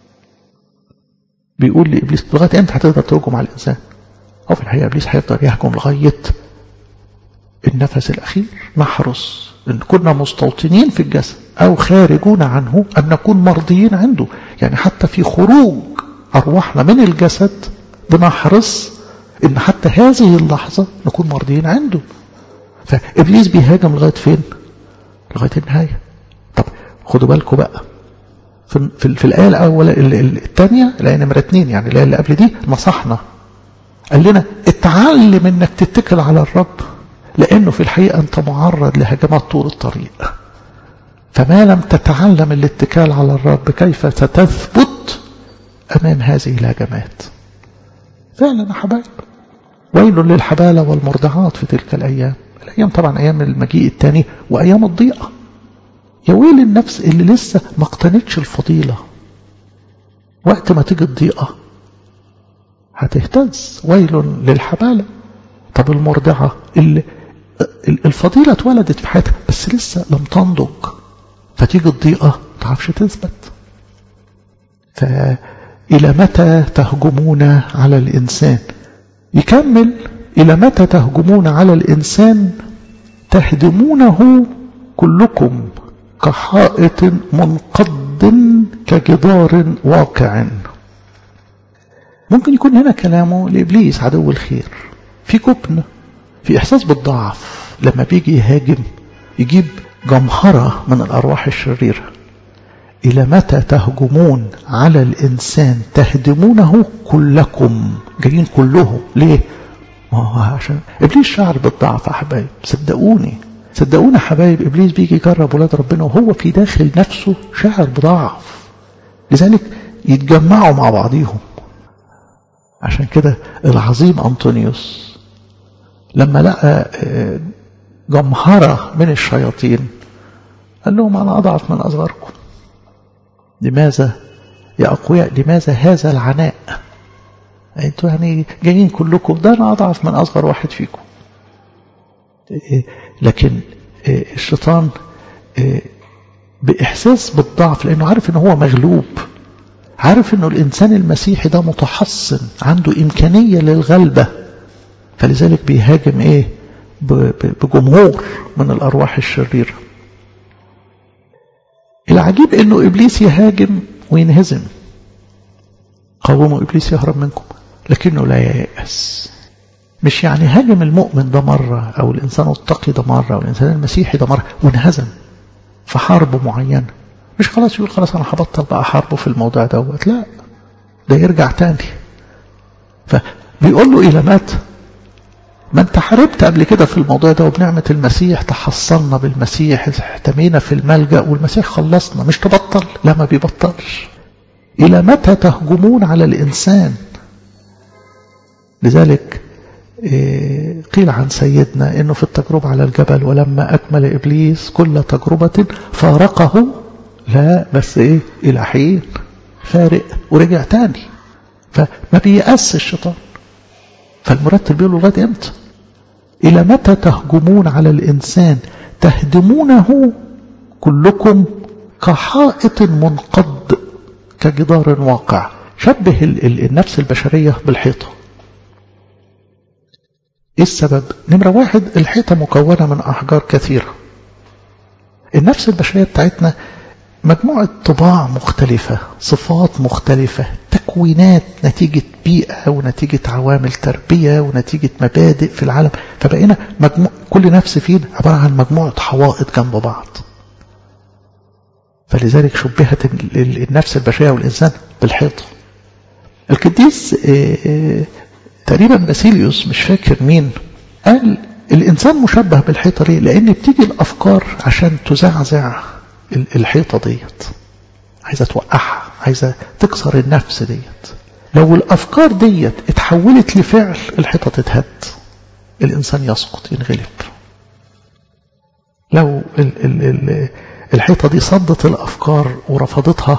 Speaker 1: بيقول لإبليس لغاية أنت هتقدر تهجم على الإنسان أو في الحقيقة إبليس هيقدر يهجم لغاية النفس الأخير نحرص إن كنا مستوطنين في الجسد أو خارجون عنه أن نكون مرضيين عنده يعني حتى في خروج أرواحنا من الجسد بنحرص إن حتى هذه اللحظة نكون مرضيين عنده فإبليس بيهاجم لغاية فين لغاية النهاية طب خدوا بالكم بقى في, في, في الآية الأولى الثانية الآية نمرة اثنين يعني الآية اللي قبل دي نصحنا قال لنا اتعلم انك تتكل على الرب لأنه في الحقيقة أنت معرض لهجمات طول الطريق فما لم تتعلم الاتكال على الرب كيف ستثبت أمام هذه الهجمات فعلا يا حبايب ويل للحبالة والمرضعات في تلك الأيام الأيام طبعا أيام المجيء الثاني وأيام الضيقة يا ويل النفس اللي لسه ما اقتنتش الفضيلة وقت ما تيجي الضيقة هتهتز ويل للحبالة طب المرضعة اللي الفضيلة اتولدت في حياتها بس لسه لم تنضج فتيجي الضيقة ما تعرفش تثبت فإلى متى تهجمون على الإنسان يكمل إلى متى تهجمون على الإنسان تهدمونه كلكم كحائط منقض كجدار واقع ممكن يكون هنا كلامه لإبليس عدو الخير في جبن في إحساس بالضعف لما بيجي يهاجم يجيب جمهرة من الأرواح الشريرة إلى متى تهجمون على الإنسان تهدمونه كلكم جايين كلهم ليه ما هو عشان إبليس شعر بالضعف يا حبايب صدقوني صدقونا حبايب إبليس بيجي يجرب ولاد ربنا وهو في داخل نفسه شاعر بضعف لذلك يتجمعوا مع بعضيهم عشان كده العظيم أنطونيوس لما لقى جمهرة من الشياطين قال لهم أنا أضعف من أصغركم لماذا يا أقوياء لماذا هذا العناء أنتوا يعني جايين كلكم ده أنا أضعف من أصغر واحد فيكم لكن الشيطان بإحساس بالضعف لأنه عارف أنه هو مغلوب عارف أنه الإنسان المسيحي ده متحصن عنده إمكانية للغلبة فلذلك بيهاجم إيه بجمهور من الأرواح الشريرة العجيب أنه إبليس يهاجم وينهزم قاوموا إبليس يهرب منكم لكنه لا ييأس مش يعني هاجم المؤمن ده مرة أو الإنسان التقي ده مرة أو الإنسان المسيحي ده مرة وانهزم في حرب معينة مش خلاص يقول خلاص أنا هبطل بقى حربه في الموضوع دوت لا ده يرجع تاني فبيقول له إلى مات ما انت حاربت قبل كده في الموضوع ده وبنعمة المسيح تحصلنا بالمسيح احتمينا في الملجأ والمسيح خلصنا مش تبطل لا ما بيبطلش إلى متى تهجمون على الإنسان لذلك قيل عن سيدنا انه في التجربة على الجبل ولما اكمل ابليس كل تجربة فارقه لا بس ايه الى حين فارق ورجع تاني فما بيأس الشيطان فالمرتب بيقول له لغايه امتى الى متى تهجمون على الانسان تهدمونه كلكم كحائط منقض كجدار واقع شبه النفس البشرية بالحيطة ايه السبب نمرة واحد الحيطة مكونة من أحجار كثيرة النفس البشرية بتاعتنا مجموعة طباع مختلفة صفات مختلفة تكوينات نتيجة بيئة ونتيجة عوامل تربية ونتيجة مبادئ في العالم فبقينا مجموع كل نفس فينا عبارة عن مجموعة حوائط جنب بعض فلذلك شبهت النفس البشرية والإنسان بالحيطة القديس تقريبا باسيليوس مش فاكر مين قال الإنسان مشبه بالحيطة ليه لأن بتيجي الأفكار عشان تزعزع الحيطة ديت عايزة توقعها عايزة تكسر النفس ديت لو الأفكار ديت اتحولت لفعل الحيطة تتهد الإنسان يسقط ينغلب لو ال ال ال الحيطة دي صدت الأفكار ورفضتها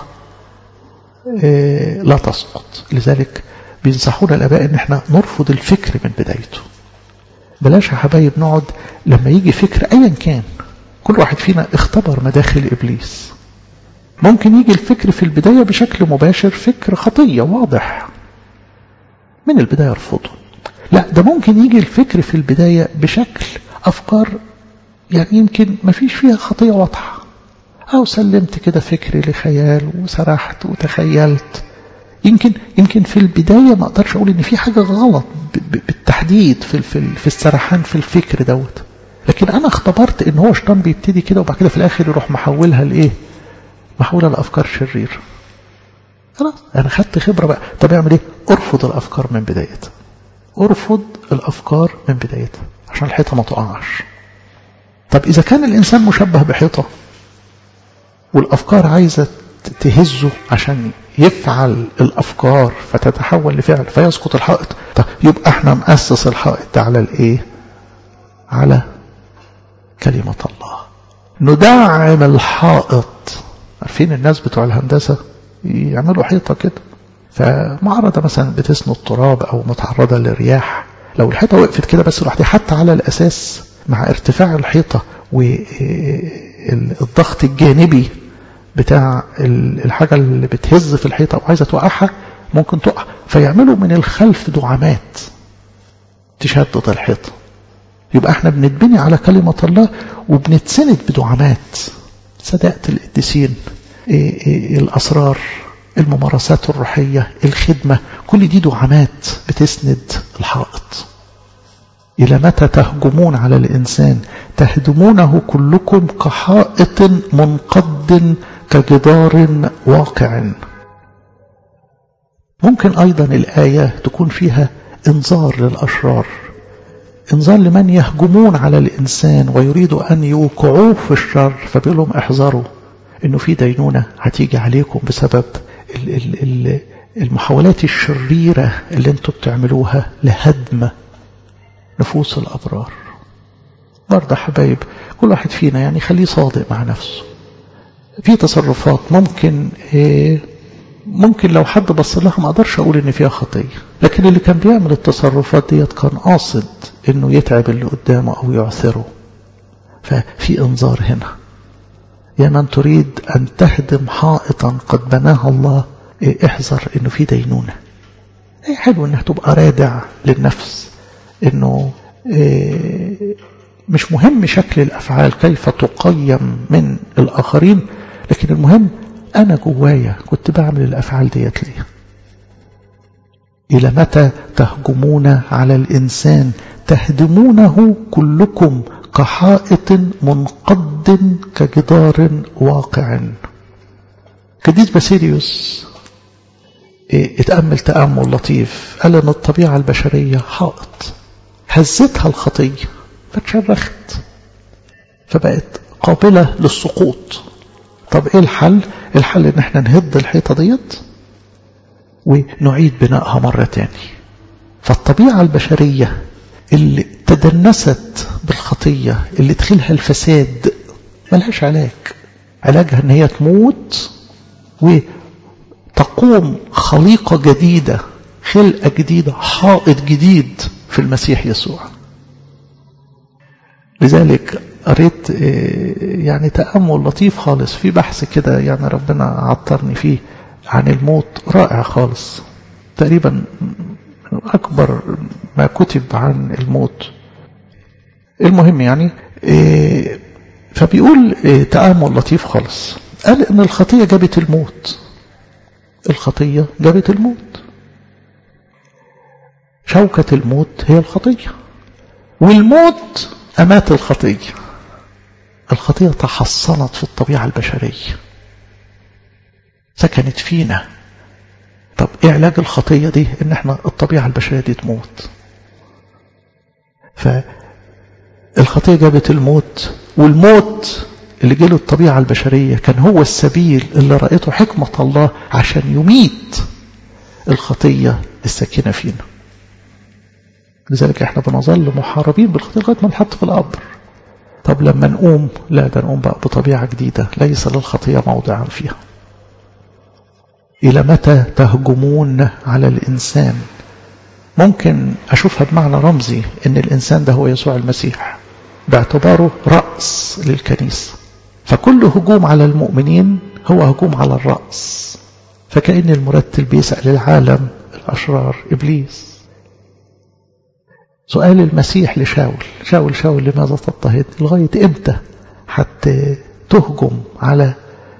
Speaker 1: لا تسقط لذلك بينصحونا الآباء إن احنا نرفض الفكر من بدايته بلاش يا حبايب نقعد لما يجي فكر أيا كان كل واحد فينا اختبر مداخل إبليس ممكن يجي الفكر في البداية بشكل مباشر فكر خطية واضح من البداية يرفضه لا ده ممكن يجي الفكر في البداية بشكل أفكار يعني يمكن ما فيش فيها خطية واضحة أو سلمت كده فكري لخيال وسرحت وتخيلت يمكن يمكن في البداية ما أقدرش أقول إن في حاجة غلط بالتحديد في في في السرحان في الفكر دوت لكن أنا اختبرت إن هو شيطان بيبتدي كده وبعد كده في الآخر يروح محولها لإيه؟ محولها لأفكار شرير خلاص أنا خدت خبرة بقى طب أعمل إيه؟ أرفض الأفكار من بدايتها أرفض الأفكار من بدايتها عشان الحيطة ما تقعش طب إذا كان الإنسان مشبه بحيطة والأفكار عايزة تهزه عشان يفعل الأفكار فتتحول لفعل فيسقط الحائط طب يبقى احنا نأسس الحائط ده على الإيه على كلمة الله ندعم الحائط عارفين الناس بتوع الهندسة يعملوا حيطة كده فمعرضة مثلا بتسند تراب أو متعرضة للرياح لو الحيطة وقفت كده بس لوحدها حتى على الأساس مع ارتفاع الحيطة والضغط الجانبي بتاع الحاجة اللي بتهز في الحيطة وعايزة توقعها ممكن تقع فيعملوا من الخلف دعامات تشدد الحيطة يبقى احنا بنتبني على كلمة الله وبنتسند بدعامات صدقة القديسين إيه إيه الأسرار الممارسات الروحية الخدمة كل دي دعامات بتسند الحائط إلى متى تهجمون على الإنسان تهدمونه كلكم كحائط منقد كجدار واقع ممكن أيضا الآية تكون فيها انذار للأشرار انذار لمن يهجمون على الإنسان ويريدوا أن يوقعوه في الشر فبيقول لهم احذروا إنه في دينونة هتيجي عليكم بسبب المحاولات الشريرة اللي انتوا بتعملوها لهدم نفوس الأبرار برضه حبايب كل واحد فينا يعني خليه صادق مع نفسه في تصرفات ممكن إيه ممكن لو حد بص لها ما اقدرش اقول ان فيها خطيه لكن اللي كان بيعمل التصرفات ديت كان قاصد انه يتعب اللي قدامه او يعثره ففي انذار هنا يا من تريد ان تهدم حائطا قد بناها الله إيه احذر انه في دينونه ايه حلو انها تبقى رادع للنفس انه إيه مش مهم شكل الافعال كيف تقيم من الاخرين لكن المهم أنا جوايا كنت بعمل الأفعال ديت ليه إلى متى تهجمون على الإنسان تهدمونه كلكم كحائط منقد كجدار واقع قديس باسيليوس اتأمل تأمل لطيف قال أن الطبيعة البشرية حائط هزتها الخطية فتشرخت فبقت قابلة للسقوط طب ايه الحل الحل ان احنا نهد الحيطة ديت ونعيد بنائها مرة تاني فالطبيعة البشرية اللي تدنست بالخطية اللي تخيلها الفساد ملهاش علاج علاجها ان هي تموت وتقوم خليقة جديدة خلقة جديدة حائط جديد في المسيح يسوع لذلك قريت يعني تأمل لطيف خالص في بحث كده يعني ربنا عطرني فيه عن الموت رائع خالص تقريبا أكبر ما كتب عن الموت المهم يعني فبيقول تأمل لطيف خالص قال إن الخطية جابت الموت الخطية جابت الموت شوكة الموت هي الخطية والموت أمات الخطية الخطية تحصنت في الطبيعة البشرية سكنت فينا طب ايه علاج الخطية دي ان احنا الطبيعة البشرية دي تموت فالخطية جابت الموت والموت اللي جاله الطبيعة البشرية كان هو السبيل اللي رأيته حكمة الله عشان يميت الخطية الساكنة فينا لذلك احنا بنظل محاربين بالخطية لغاية ما نحط في القبر طب لما نقوم لا ده نقوم بقى بطبيعة جديدة ليس للخطية موضعا فيها إلى متى تهجمون على الإنسان ممكن أشوفها بمعنى رمزي أن الإنسان ده هو يسوع المسيح باعتباره رأس للكنيسة فكل هجوم على المؤمنين هو هجوم على الرأس فكأن المرتل بيسأل العالم الأشرار إبليس سؤال المسيح لشاول شاول شاول لماذا تضطهد لغاية امتى حتى تهجم على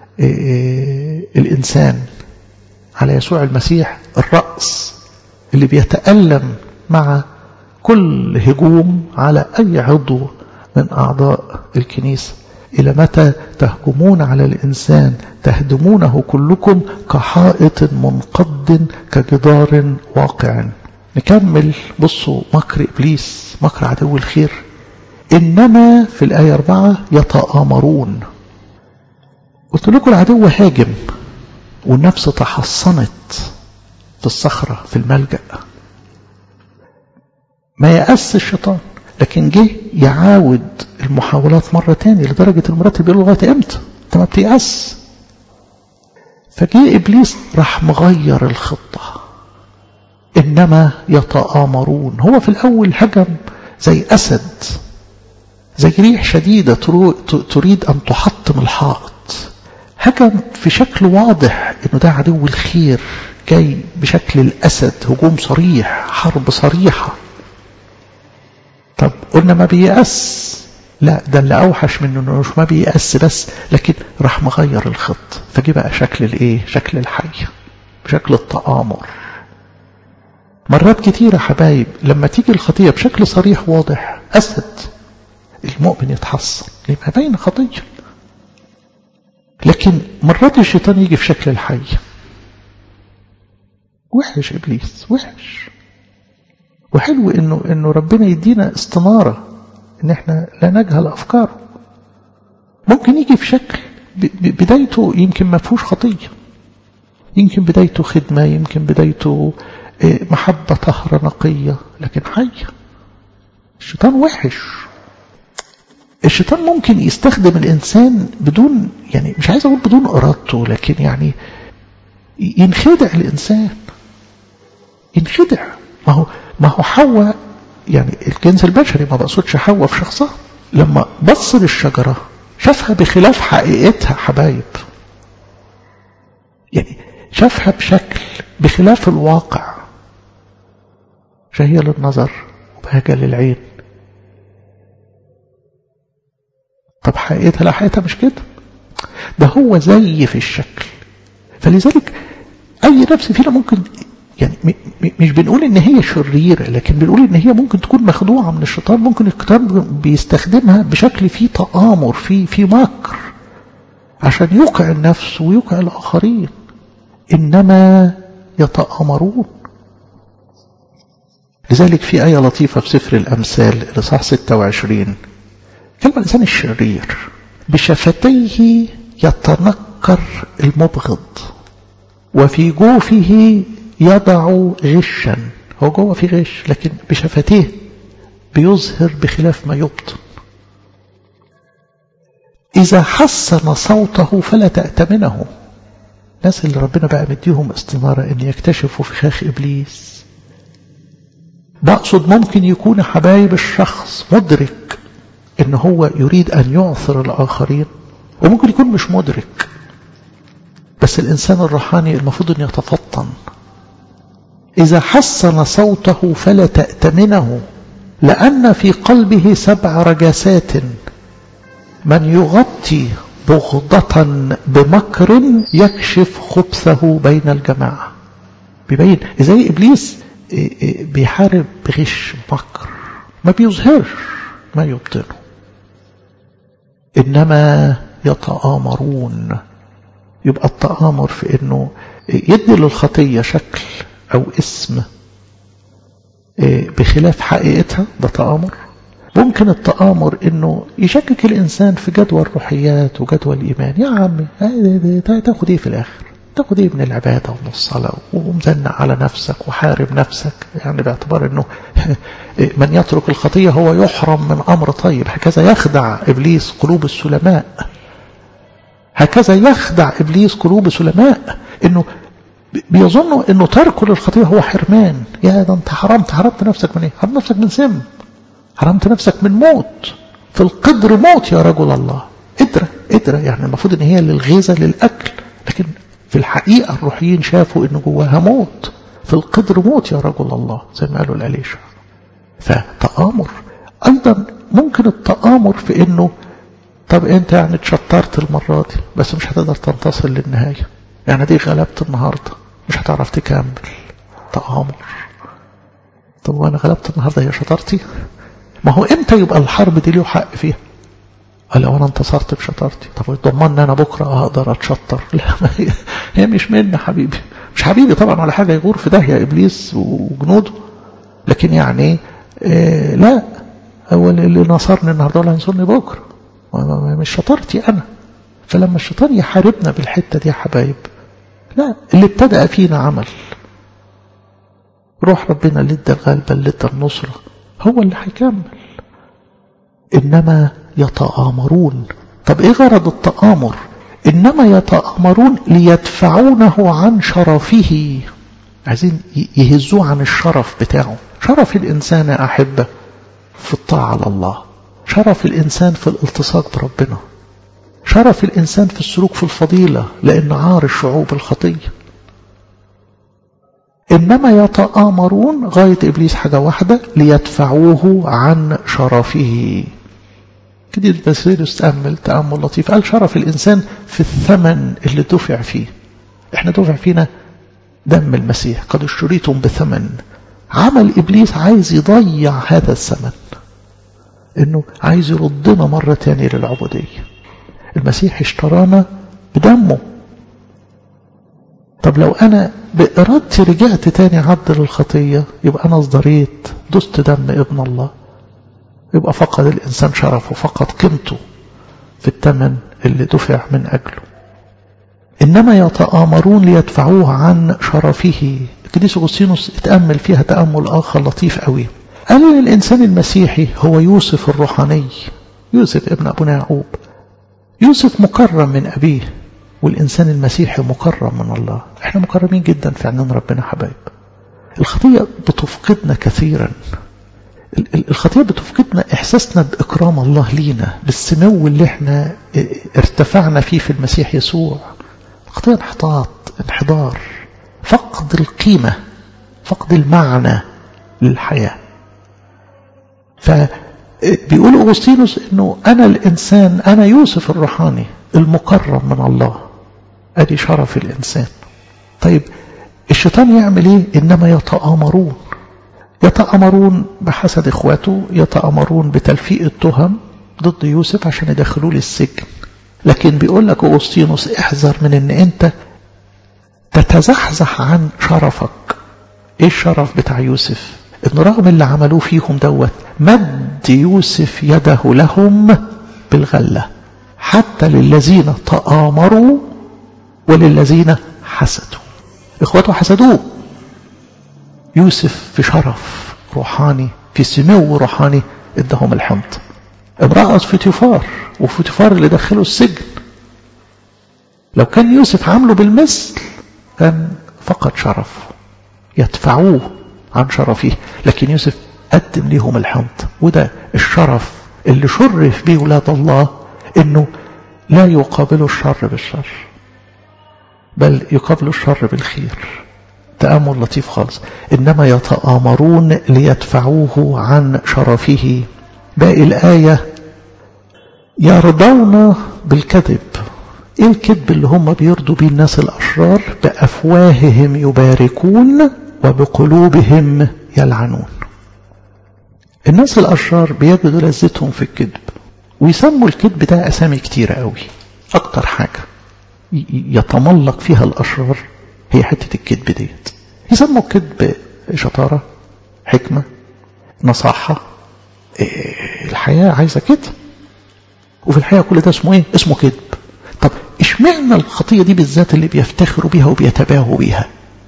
Speaker 1: الإنسان على يسوع المسيح الرأس اللي بيتألم مع كل هجوم على أي عضو من أعضاء الكنيسة إلى متى تهجمون على الإنسان تهدمونه كلكم كحائط منقد كجدار واقع نكمل بصوا مكر إبليس مكر عدو الخير إنما في الآية أربعة يتآمرون قلت لكم العدو هاجم والنفس تحصنت في الصخرة في الملجأ ما يأس الشيطان لكن جه يعاود المحاولات مرة تاني لدرجة المرتب بيقول لغاية امتى انت ما بتيأس فجاء ابليس راح مغير الخطة انما يتآمرون هو في الاول هجم زي اسد زي ريح شديدة تريد ان تحطم الحائط هجم في شكل واضح انه ده عدو الخير جاي بشكل الاسد هجوم صريح حرب صريحة طب قلنا ما بيأس لا ده اللي اوحش منه انه مش ما بيأس بس لكن راح مغير الخط فجي بقى شكل الايه شكل الحية بشكل التآمر مرات كتيرة حبايب لما تيجي الخطية بشكل صريح واضح أسد المؤمن يتحصن يبقى باين خطية لكن مرات الشيطان يجي في شكل الحي وحش إبليس وحش وحلو إنه, إنه ربنا يدينا استنارة إن إحنا لا نجهل أفكاره ممكن يجي في شكل بدايته يمكن ما فيهوش خطية يمكن بدايته خدمة يمكن بدايته محبة طهرة نقية لكن حية الشيطان وحش الشيطان ممكن يستخدم الإنسان بدون يعني مش عايز أقول بدون إرادته لكن يعني ينخدع الإنسان ينخدع ما هو ما هو حواء يعني الجنس البشري ما بقصدش حواء في شخصها لما بص للشجرة شافها بخلاف حقيقتها حبايب يعني شافها بشكل بخلاف الواقع شهية للنظر وبهجة للعين طب حقيقتها لا حقيقتها مش كده ده هو زي في الشكل فلذلك أي نفس فينا ممكن يعني مش بنقول ان هي شريرة لكن بنقول ان هي ممكن تكون مخدوعة من الشيطان ممكن الشيطان بيستخدمها بشكل فيه تآمر فيه في مكر عشان يوقع النفس ويوقع الآخرين إنما يتآمرون لذلك في آية لطيفة في سفر الأمثال الإصحاح 26 كلمة الإنسان الشرير بشفتيه يتنكر المبغض وفي جوفه يضع غشا هو جوه في غش لكن بشفتيه بيظهر بخلاف ما يبطن إذا حسن صوته فلا تأتمنه الناس اللي ربنا بقى مديهم استنارة ان يكتشفوا فخاخ إبليس بقصد ممكن يكون حبايب الشخص مدرك ان هو يريد ان يعثر الآخرين وممكن يكون مش مدرك بس الإنسان الروحاني المفروض أن يتفطن إذا حسن صوته فلا تأتمنه لأن في قلبه سبع رجاسات من يغطي بغضة بمكر يكشف خبثه بين الجماعة بيبين زي إبليس بيحارب بغش مكر ما بيظهرش ما يبطنه إنما يتآمرون يبقى التآمر في إنه يدي للخطية شكل أو اسم بخلاف حقيقتها ده تآمر ممكن التآمر انه يشكك الانسان في جدوى الروحيات وجدوى الايمان يا عمي تاخد ايه في الاخر تاخد ايه من العبادة ومن الصلاة ومزنق على نفسك وحارب نفسك يعني باعتبار انه من يترك الخطية هو يحرم من امر طيب هكذا يخدع ابليس قلوب السلماء هكذا يخدع ابليس قلوب سلماء انه بيظنوا انه تركه للخطية هو حرمان يا ده انت حرمت حرمت نفسك من ايه حرمت نفسك من سم حرمت نفسك من موت في القدر موت يا رجل الله قدرة قدرة يعني المفروض ان هي للغيظة للأكل لكن في الحقيقة الروحيين شافوا ان جواها موت في القدر موت يا رجل الله زي ما قالوا الأليشة فتآمر أيضا ممكن التآمر في انه طب انت يعني اتشطرت المرة دي بس مش هتقدر تنتصر للنهاية يعني دي غلبت النهاردة مش هتعرف تكمل تآمر طب وانا غلبت النهاردة هي شطارتي ما هو امتى يبقى الحرب دي له حق فيها قال لو انا انتصرت بشطارتي طب ضمني انا بكره اقدر اتشطر لا ما هي, هي مش مني حبيبي مش حبيبي طبعا ولا حاجه يغور في داهيه ابليس وجنوده لكن يعني إيه لا هو اللي نصرني النهارده ولا هينصرني بكره مش شطارتي انا فلما الشيطان يحاربنا بالحته دي يا حبايب لا اللي ابتدأ فينا عمل روح ربنا اللي ادى الغلبه اللي ادى النصره هو اللي هيكمل إنما يتآمرون طب ايه غرض التآمر انما يتآمرون ليدفعونه عن شرفه عايزين يهزوه عن الشرف بتاعه شرف الانسان يا احبه في الطاعه على الله شرف الانسان في الالتصاق بربنا شرف الانسان في السلوك في الفضيله لان عار الشعوب الخطيه إنما يتآمرون غاية إبليس حاجة واحدة ليدفعوه عن شرفه كده البسيرس تأمل تأمل لطيف قال شرف الإنسان في الثمن اللي دفع فيه احنا دفع فينا دم المسيح قد اشتريتم بثمن عمل إبليس عايز يضيع هذا الثمن انه عايز يردنا مرة تانية للعبودية المسيح اشترانا بدمه طب لو أنا بإرادتي رجعت تاني عبد للخطية يبقى أنا ازدريت دست دم ابن الله يبقى فقد الإنسان شرفه فقد قيمته في الثمن اللي دفع من أجله إنما يتآمرون ليدفعوه عن شرفه القديس أغسطينوس اتأمل فيها تأمل آخر لطيف قوي قال إن الإنسان المسيحي هو يوسف الروحاني يوسف ابن أبونا يعقوب يوسف مكرم من أبيه والإنسان المسيحي مكرم من الله احنا مكرمين جدا في عنان ربنا حبايب الخطية بتفقدنا كثيرا الخطية بتفقدنا إحساسنا بإكرام الله لينا بالسمو اللي احنا ارتفعنا فيه في المسيح يسوع الخطية انحطاط انحدار فقد القيمة فقد المعنى للحياة فبيقول أغسطينوس أنه أنا الإنسان أنا يوسف الروحاني المكرم من الله ادي شرف الانسان طيب الشيطان يعمل ايه انما يتآمرون يتآمرون بحسد اخواته يتآمرون بتلفيق التهم ضد يوسف عشان يدخلوه للسجن لكن بيقول لك أغسطينوس احذر من ان انت تتزحزح عن شرفك ايه الشرف بتاع يوسف ان رغم اللي عملوه فيهم دوت مد يوسف يده لهم بالغله حتى للذين تآمروا وللذين حسدوا إخوته حسدوه يوسف في شرف روحاني في سمو روحاني ادهم الحمد امرأة فوتيفار وفوتيفار اللي دخله السجن لو كان يوسف عامله بالمثل كان فقد شرف يدفعوه عن شرفه لكن يوسف قدم لهم الحمد وده الشرف اللي شرف به ولاد الله انه لا يقابل الشر بالشر بل يقابل الشر بالخير تأمل لطيف خالص إنما يتآمرون ليدفعوه عن شرفه باقي الآية يرضون بالكذب ايه الكذب اللي هم بيرضوا بيه الناس الأشرار بأفواههم يباركون وبقلوبهم يلعنون الناس الأشرار بيجدوا لذتهم في الكذب ويسموا الكذب ده أسامي كتيرة قوي أكتر حاجة يتملق فيها الأشرار هي حتة الكذب ديت يسموا الكذب شطارة حكمة نصاحة إيه الحياة عايزة كده وفي الحياة كل ده اسمه ايه اسمه كذب طب اشمعنى الخطية دي بالذات اللي بيفتخروا بيها وبيتباهوا بيها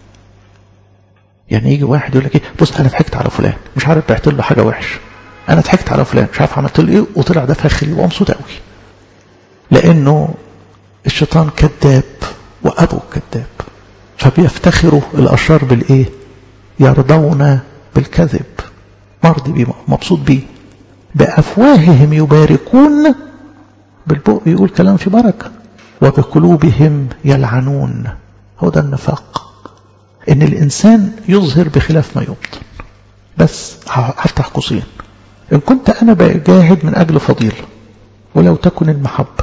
Speaker 1: يعني يجي واحد يقول لك ايه بص انا ضحكت على فلان مش عارف بعت له حاجه وحش انا ضحكت على فلان مش عارف عملت له ايه وطلع ده فخري ومبسوط قوي لانه الشيطان كذاب وابوه كذاب فبيفتخروا الاشرار بالايه يرضون بالكذب مرضي بيه مبسوط بيه بافواههم يباركون بالبق يقول كلام في بركه وبقلوبهم يلعنون هو ده النفاق ان الانسان يظهر بخلاف ما يبطن بس هفتح قوسين ان كنت انا بجاهد من اجل فضيله ولو تكن المحبه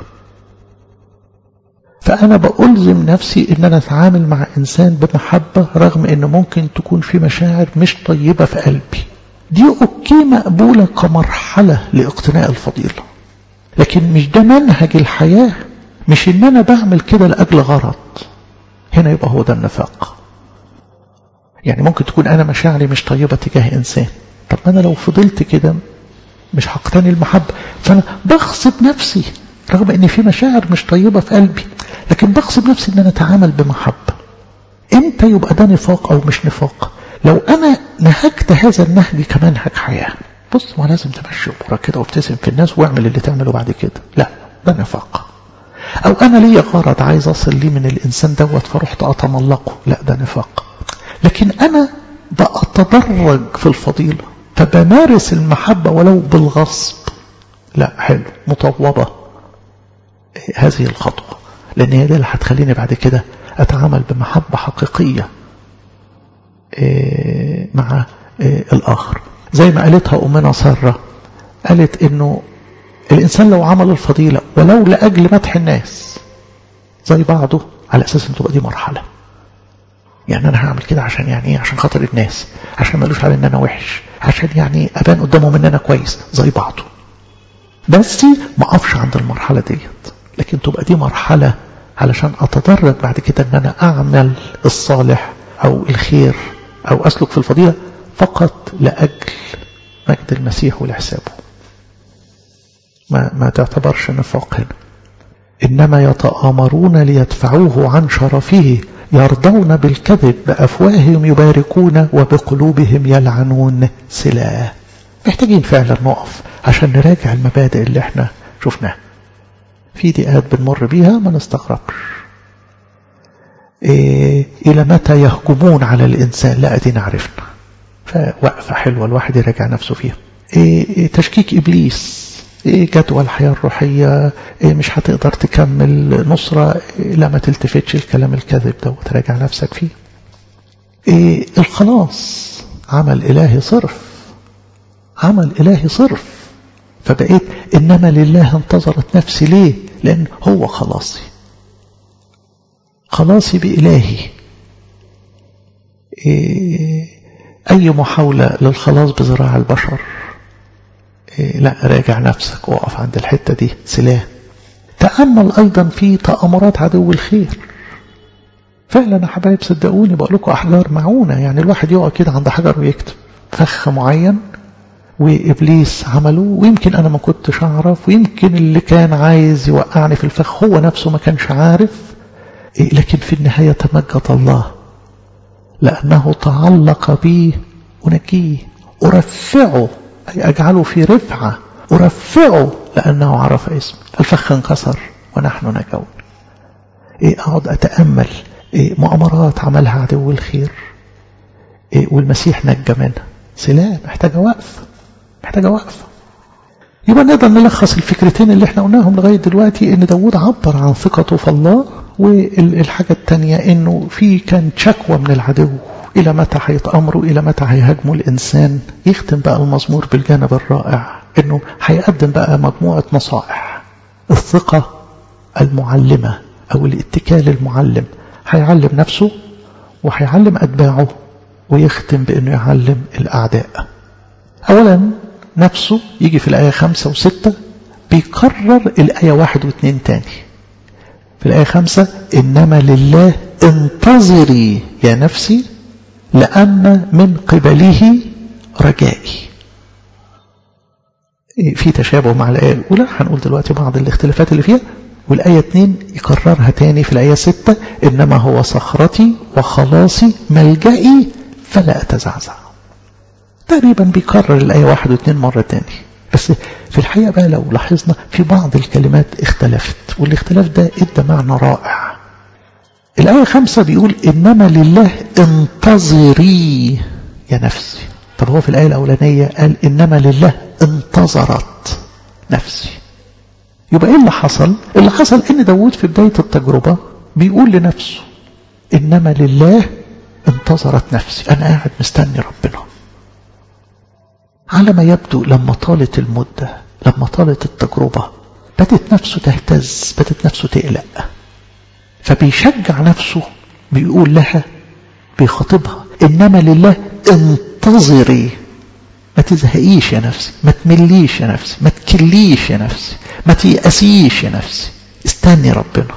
Speaker 1: فانا بألزم نفسي ان انا اتعامل مع انسان بمحبه رغم ان ممكن تكون في مشاعر مش طيبه في قلبي دي اوكي مقبوله كمرحله لاقتناء الفضيله لكن مش ده منهج الحياه مش ان انا بعمل كده لاجل غرض هنا يبقى هو ده النفاق يعني ممكن تكون أنا مشاعري مش طيبة تجاه إنسان طب أنا لو فضلت كده مش هقتني المحبة فأنا بغصب نفسي رغم أن في مشاعر مش طيبة في قلبي لكن بغصب نفسي أن أنا أتعامل بمحبة إمتى يبقى ده نفاق أو مش نفاق لو أنا نهجت هذا النهج كمنهج حياة بص ما لازم تمشي امورك كده وابتسم في الناس واعمل اللي تعمله بعد كده لا ده نفاق او انا ليا غرض عايز اصل ليه من الانسان دوت فرحت اتملقه لا ده نفاق لكن انا بأتدرج في الفضيلة فبمارس المحبة ولو بالغصب لا حلو مطوبة هذه الخطوة لأن هي دي اللي هتخليني بعد كده أتعامل بمحبة حقيقية مع الآخر زي ما قالتها أمنا سارة قالت إنه الإنسان لو عمل الفضيلة ولو لأجل مدح الناس زي بعضه على أساس إن تبقى دي مرحلة يعني أنا هعمل كده عشان يعني إيه عشان خاطر الناس عشان مالوش على إن أنا وحش عشان يعني أبان قدامهم إن أنا كويس زي بعضه بس ما أقفش عند المرحلة ديت لكن تبقى دي مرحلة علشان أتدرج بعد كده إن أنا أعمل الصالح أو الخير أو أسلك في الفضيلة فقط لأجل مجد المسيح ولحسابه ما, ما تعتبرش نفاق هنا إنما يتآمرون ليدفعوه عن شرفه يرضون بالكذب بأفواههم يباركون وبقلوبهم يلعنون سلاه محتاجين فعلا نقف عشان نراجع المبادئ اللي احنا شفناها في دقات بنمر بيها ما نستغربش إيه إلى متى يهجمون على الإنسان لا أدينا عرفنا فوقفة حلوة الواحد يراجع نفسه فيها إيه تشكيك إبليس إيه جدوى الحياة الروحية إيه مش هتقدر تكمل نصرة إيه لا ما تلتفتش الكلام الكذب ده وتراجع نفسك فيه إيه الخلاص عمل إلهي صرف عمل إلهي صرف فبقيت إنما لله انتظرت نفسي ليه لأن هو خلاصي خلاصي بإلهي إيه أي محاولة للخلاص بذراع البشر إيه لا راجع نفسك وقف عند الحتة دي سلاح تأمل أيضا في تأمرات عدو الخير فعلا يا حبايب صدقوني بقول لكم أحجار معونة يعني الواحد يقع كده عند حجر ويكتب فخ معين وإبليس عمله ويمكن أنا ما كنتش أعرف ويمكن اللي كان عايز يوقعني في الفخ هو نفسه ما كانش عارف إيه لكن في النهاية تمجد الله لأنه تعلق بي أنجيه أرفعه أي أجعله في رفعة أرفعه لأنه عرف اسمي الفخ انكسر ونحن نجون إيه أقعد أتأمل إيه مؤامرات عملها عدو الخير إيه والمسيح نجى منها سلام محتاجة وقف محتاجة وقف يبقى نقدر نلخص الفكرتين اللي احنا قلناهم لغاية دلوقتي ان داود عبر عن ثقته في الله والحاجة التانية انه في كان شكوى من العدو الى متى هيتأمروا الى متى هيهاجموا الانسان يختم بقى المزمور بالجانب الرائع انه هيقدم بقى مجموعة نصائح الثقة المعلمة او الاتكال المعلم هيعلم نفسه وهيعلم اتباعه ويختم بانه يعلم الاعداء اولا نفسه يجي في الآية خمسة وستة بيكرر الآية واحد واثنين تاني في الآية خمسة إنما لله انتظري يا نفسي لأن من قبله رجائي في تشابه مع الآية الأولى هنقول دلوقتي بعض الاختلافات اللي فيها والآية 2 يكررها تاني في الآية 6 إنما هو صخرتي وخلاصي ملجئي فلا أتزعزع تقريبا بيكرر الآية واحد واثنين مرة تاني بس في الحقيقة بقى لو لاحظنا في بعض الكلمات اختلفت والاختلاف ده ادى معنى رائع الآية خمسة بيقول إنما لله انتظري يا نفسي طب هو في الآية الأولانية قال إنما لله انتظرت نفسي يبقى إيه اللي حصل اللي حصل إن داود في بداية التجربة بيقول لنفسه إنما لله انتظرت نفسي أنا قاعد مستني ربنا على ما يبدو لما طالت المدة لما طالت التجربة بدت نفسه تهتز بدت نفسه تقلق فبيشجع نفسه بيقول لها بيخاطبها إنما لله انتظري ما تزهقيش يا نفسي ما تمليش يا نفسي ما تكليش يا نفسي ما تيأسيش يا نفسي استني ربنا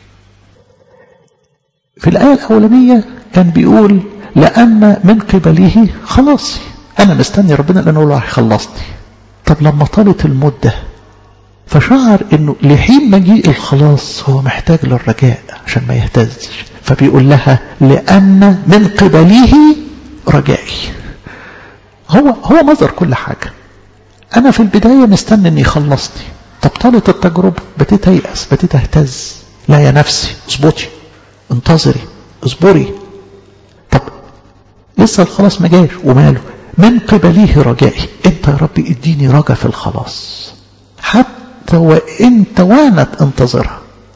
Speaker 1: في الآية الأولانية كان بيقول لأن من قبله خلاصي أنا مستني ربنا لأنه الله هيخلصني طب لما طالت المدة فشعر أنه لحين مجيء الخلاص هو محتاج للرجاء عشان ما يهتزش فبيقول لها لأن من قبله رجائي هو هو مصدر كل حاجة أنا في البداية مستني أن يخلصني طب طالت التجربة بديت أيأس بديت أهتز لا يا نفسي اظبطي انتظري اصبري طب لسه الخلاص ما جاش وماله من قبله رجائي انت يا رب اديني رجا في الخلاص حتى وان توانت انتظرها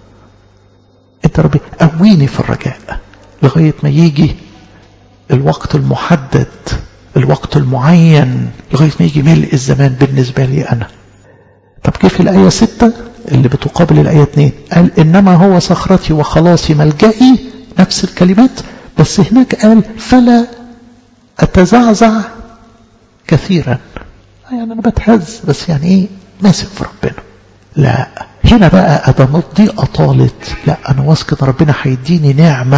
Speaker 1: انت ربي قويني في الرجاء لغاية ما يجي الوقت المحدد الوقت المعين لغاية ما يجي ملء الزمان بالنسبة لي أنا طب كيف الآية ستة اللي بتقابل الآية اتنين قال إنما هو صخرتي وخلاصي ملجئي نفس الكلمات بس هناك قال فلا أتزعزع كثيرا يعني أنا بتهز بس يعني إيه ماسك في ربنا لا هنا بقى أدام الضيقة طالت لا أنا واثق إن ربنا هيديني نعمة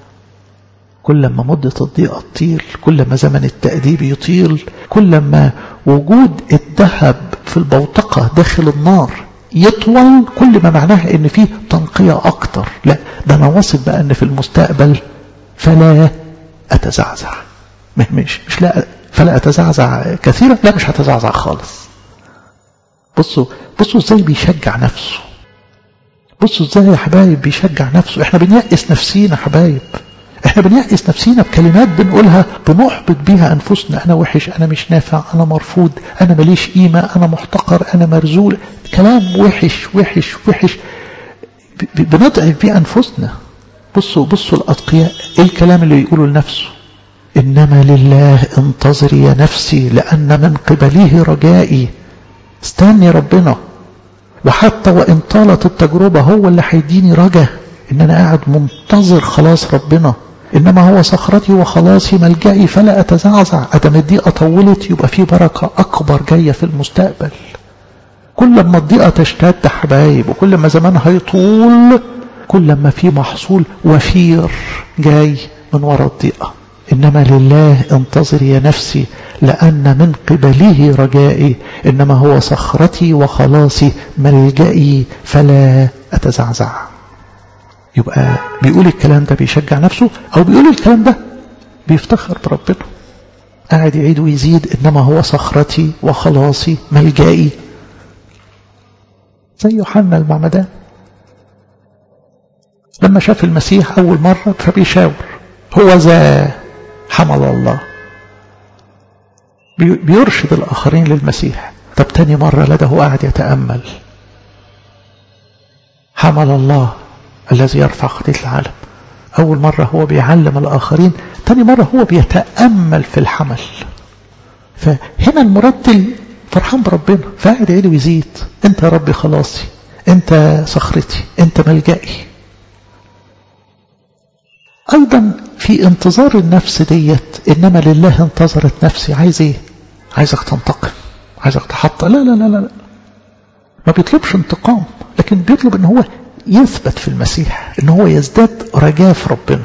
Speaker 1: كل ما مدة الضيقة تطيل كل ما زمن التأديب يطيل كل ما وجود الذهب في البوتقة داخل النار يطول كل ما معناها ان فيه تنقية اكتر لا ده انا واثق بقى ان في المستقبل فلا اتزعزع مش مش لا فلا اتزعزع كثيرا لا مش هتزعزع خالص بصوا بصوا ازاي بيشجع نفسه بصوا ازاي يا حبايب بيشجع نفسه احنا بنيأس نفسينا حبايب احنا بنيأس نفسينا بكلمات بنقولها بنحبط بيها انفسنا انا وحش انا مش نافع انا مرفوض انا ماليش قيمة انا محتقر انا مرزول كلام وحش وحش وحش بنضعف بيه انفسنا بصوا بصوا الاتقياء ايه الكلام اللي يقوله لنفسه انما لله انتظري يا نفسي لان من قبله رجائي استني ربنا وحتى وان طالت التجربة هو اللي هيديني رجا ان انا قاعد منتظر خلاص ربنا انما هو صخرتي وخلاصي ملجئي فلا اتزعزع ادم الضيقه طولت يبقى في بركه اكبر جايه في المستقبل كل ما الضيقه تشتد حبايب وكل ما زمانها يطول كل ما في محصول وفير جاي من وراء الضيقه انما لله انتظري يا نفسي لان من قبله رجائي انما هو صخرتي وخلاصي ملجئي فلا اتزعزع يبقى بيقول الكلام ده بيشجع نفسه او بيقول الكلام ده بيفتخر بربنا قاعد يعيد ويزيد انما هو صخرتي وخلاصي ملجئي زي يوحنا المعمدان لما شاف المسيح اول مرة فبيشاور هو ذا حمل الله بيرشد الاخرين للمسيح طب تاني مرة لا ده هو قاعد يتأمل حمل الله الذي يرفع خطية العالم أول مرة هو بيعلم الآخرين تاني مرة هو بيتأمل في الحمل فهنا المرتل فرحان بربنا فقاعد يعيد ويزيد انت يا ربي خلاصي انت صخرتي انت ملجئي ايضا في انتظار النفس ديت انما لله انتظرت نفسي عايز ايه عايزك تنتقم عايزك تحط لا لا لا لا ما بيطلبش انتقام لكن بيطلب ان هو يثبت في المسيح ان هو يزداد رجاء في ربنا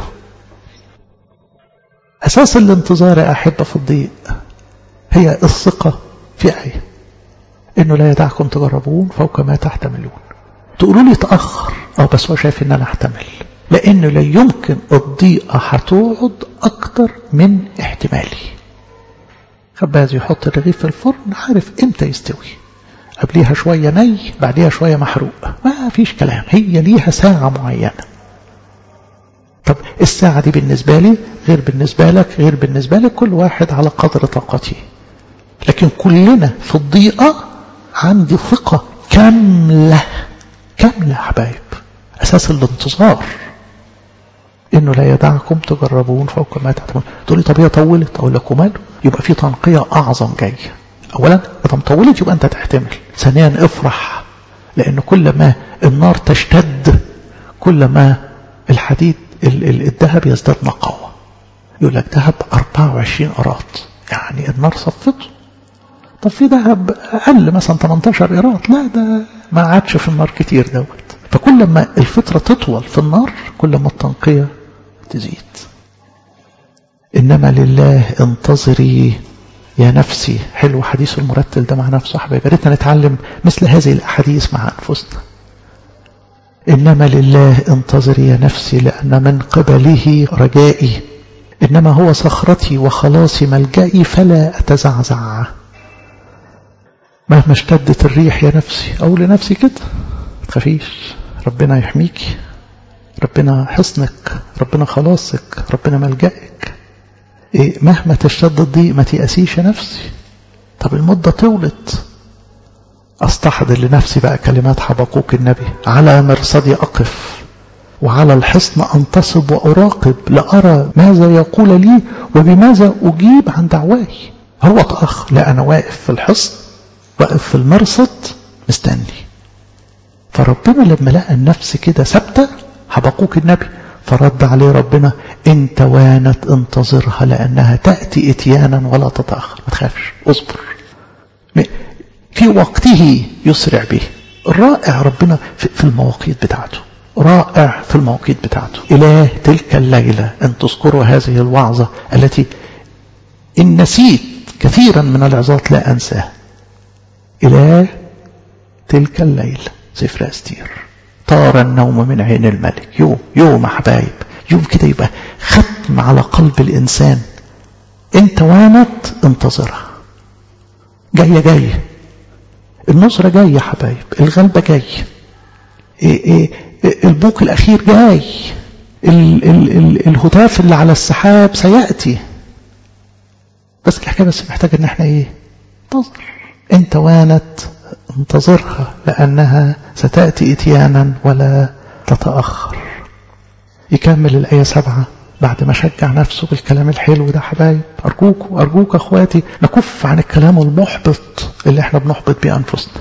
Speaker 1: اساس الانتظار يا احبه في الضيق هي الثقه في ايه انه لا يدعكم تجربون فوق ما تحتملون تقولوا لي تاخر اه بس هو شايف ان انا احتمل لانه لا يمكن الضيقه هتقعد اكتر من احتمالي خباز يحط الرغيف في الفرن عارف امتى يستوي قبليها شوية ني بعديها شوية محروق ما فيش كلام هي ليها ساعة معينة طب الساعة دي بالنسبة لي غير بالنسبة لك غير بالنسبة لك كل واحد على قدر طاقته لكن كلنا في الضيقة عندي ثقة كاملة كاملة يا حبايب أساس الانتظار إنه لا يدعكم تجربون فوق ما تعتمون تقول لي طب هي طولت أقول لك وماله يبقى في تنقية أعظم جاية أولا إذا طولت يبقى أنت تحتمل ثانيا افرح لأن كل ما النار تشتد كل ما الحديد الذهب يزداد نقاوة يقول لك ذهب 24 قراط يعني النار صفته طب في ذهب أقل مثلا 18 قراط لا ده ما عادش في النار كتير دوت فكل ما الفترة تطول في النار كل ما التنقية تزيد إنما لله انتظري يا نفسي حلو حديث المرتل ده مع نفسه حبايبي يا ريتنا نتعلم مثل هذه الاحاديث مع انفسنا انما لله انتظري يا نفسي لان من قبله رجائي انما هو صخرتي وخلاصي ملجئي فلا اتزعزع مهما اشتدت الريح يا نفسي أو لنفسي كده تخافيش ربنا يحميكي ربنا حصنك ربنا خلاصك ربنا ملجأك إيه مهما تشتد الضيق ما تيأسيش يا نفسي طب المدة طولت أستحضر لنفسي بقى كلمات حبقوك النبي على مرصدي أقف وعلى الحصن أنتصب وأراقب لأرى ماذا يقول لي وبماذا أجيب عن دعواي هو تأخ لا أنا واقف في الحصن واقف في المرصد مستني فربنا لما لقى النفس كده ثابته حبقوك النبي فرد عليه ربنا إن توانت انتظرها لأنها تأتي إتيانا ولا تتأخر ما تخافش اصبر في وقته يسرع به رائع ربنا في المواقيت بتاعته رائع في المواقيت بتاعته إله تلك الليلة أن تذكروا هذه الوعظة التي إن نسيت كثيرا من العظات لا أنساها إله تلك الليلة سفر أستير طار النوم من عين الملك يوم يوم يا حبايب يوم كده يبقى ختم على قلب الإنسان انت وانت انتظرها جاية جاية النصرة جاية يا حبايب الغلبة جاية إيه إيه البوق الأخير جاي ال ال ال الهتاف اللي على السحاب سيأتي بس الحكاية بس محتاجة ان احنا ايه انتظر انت وانت انتظرها لأنها ستأتي إتيانا ولا تتأخر يكمل الآية سبعة بعد ما شجع نفسه بالكلام الحلو ده حبايب أرجوك أرجوك أخواتي نكف عن الكلام المحبط اللي احنا بنحبط بيه أنفسنا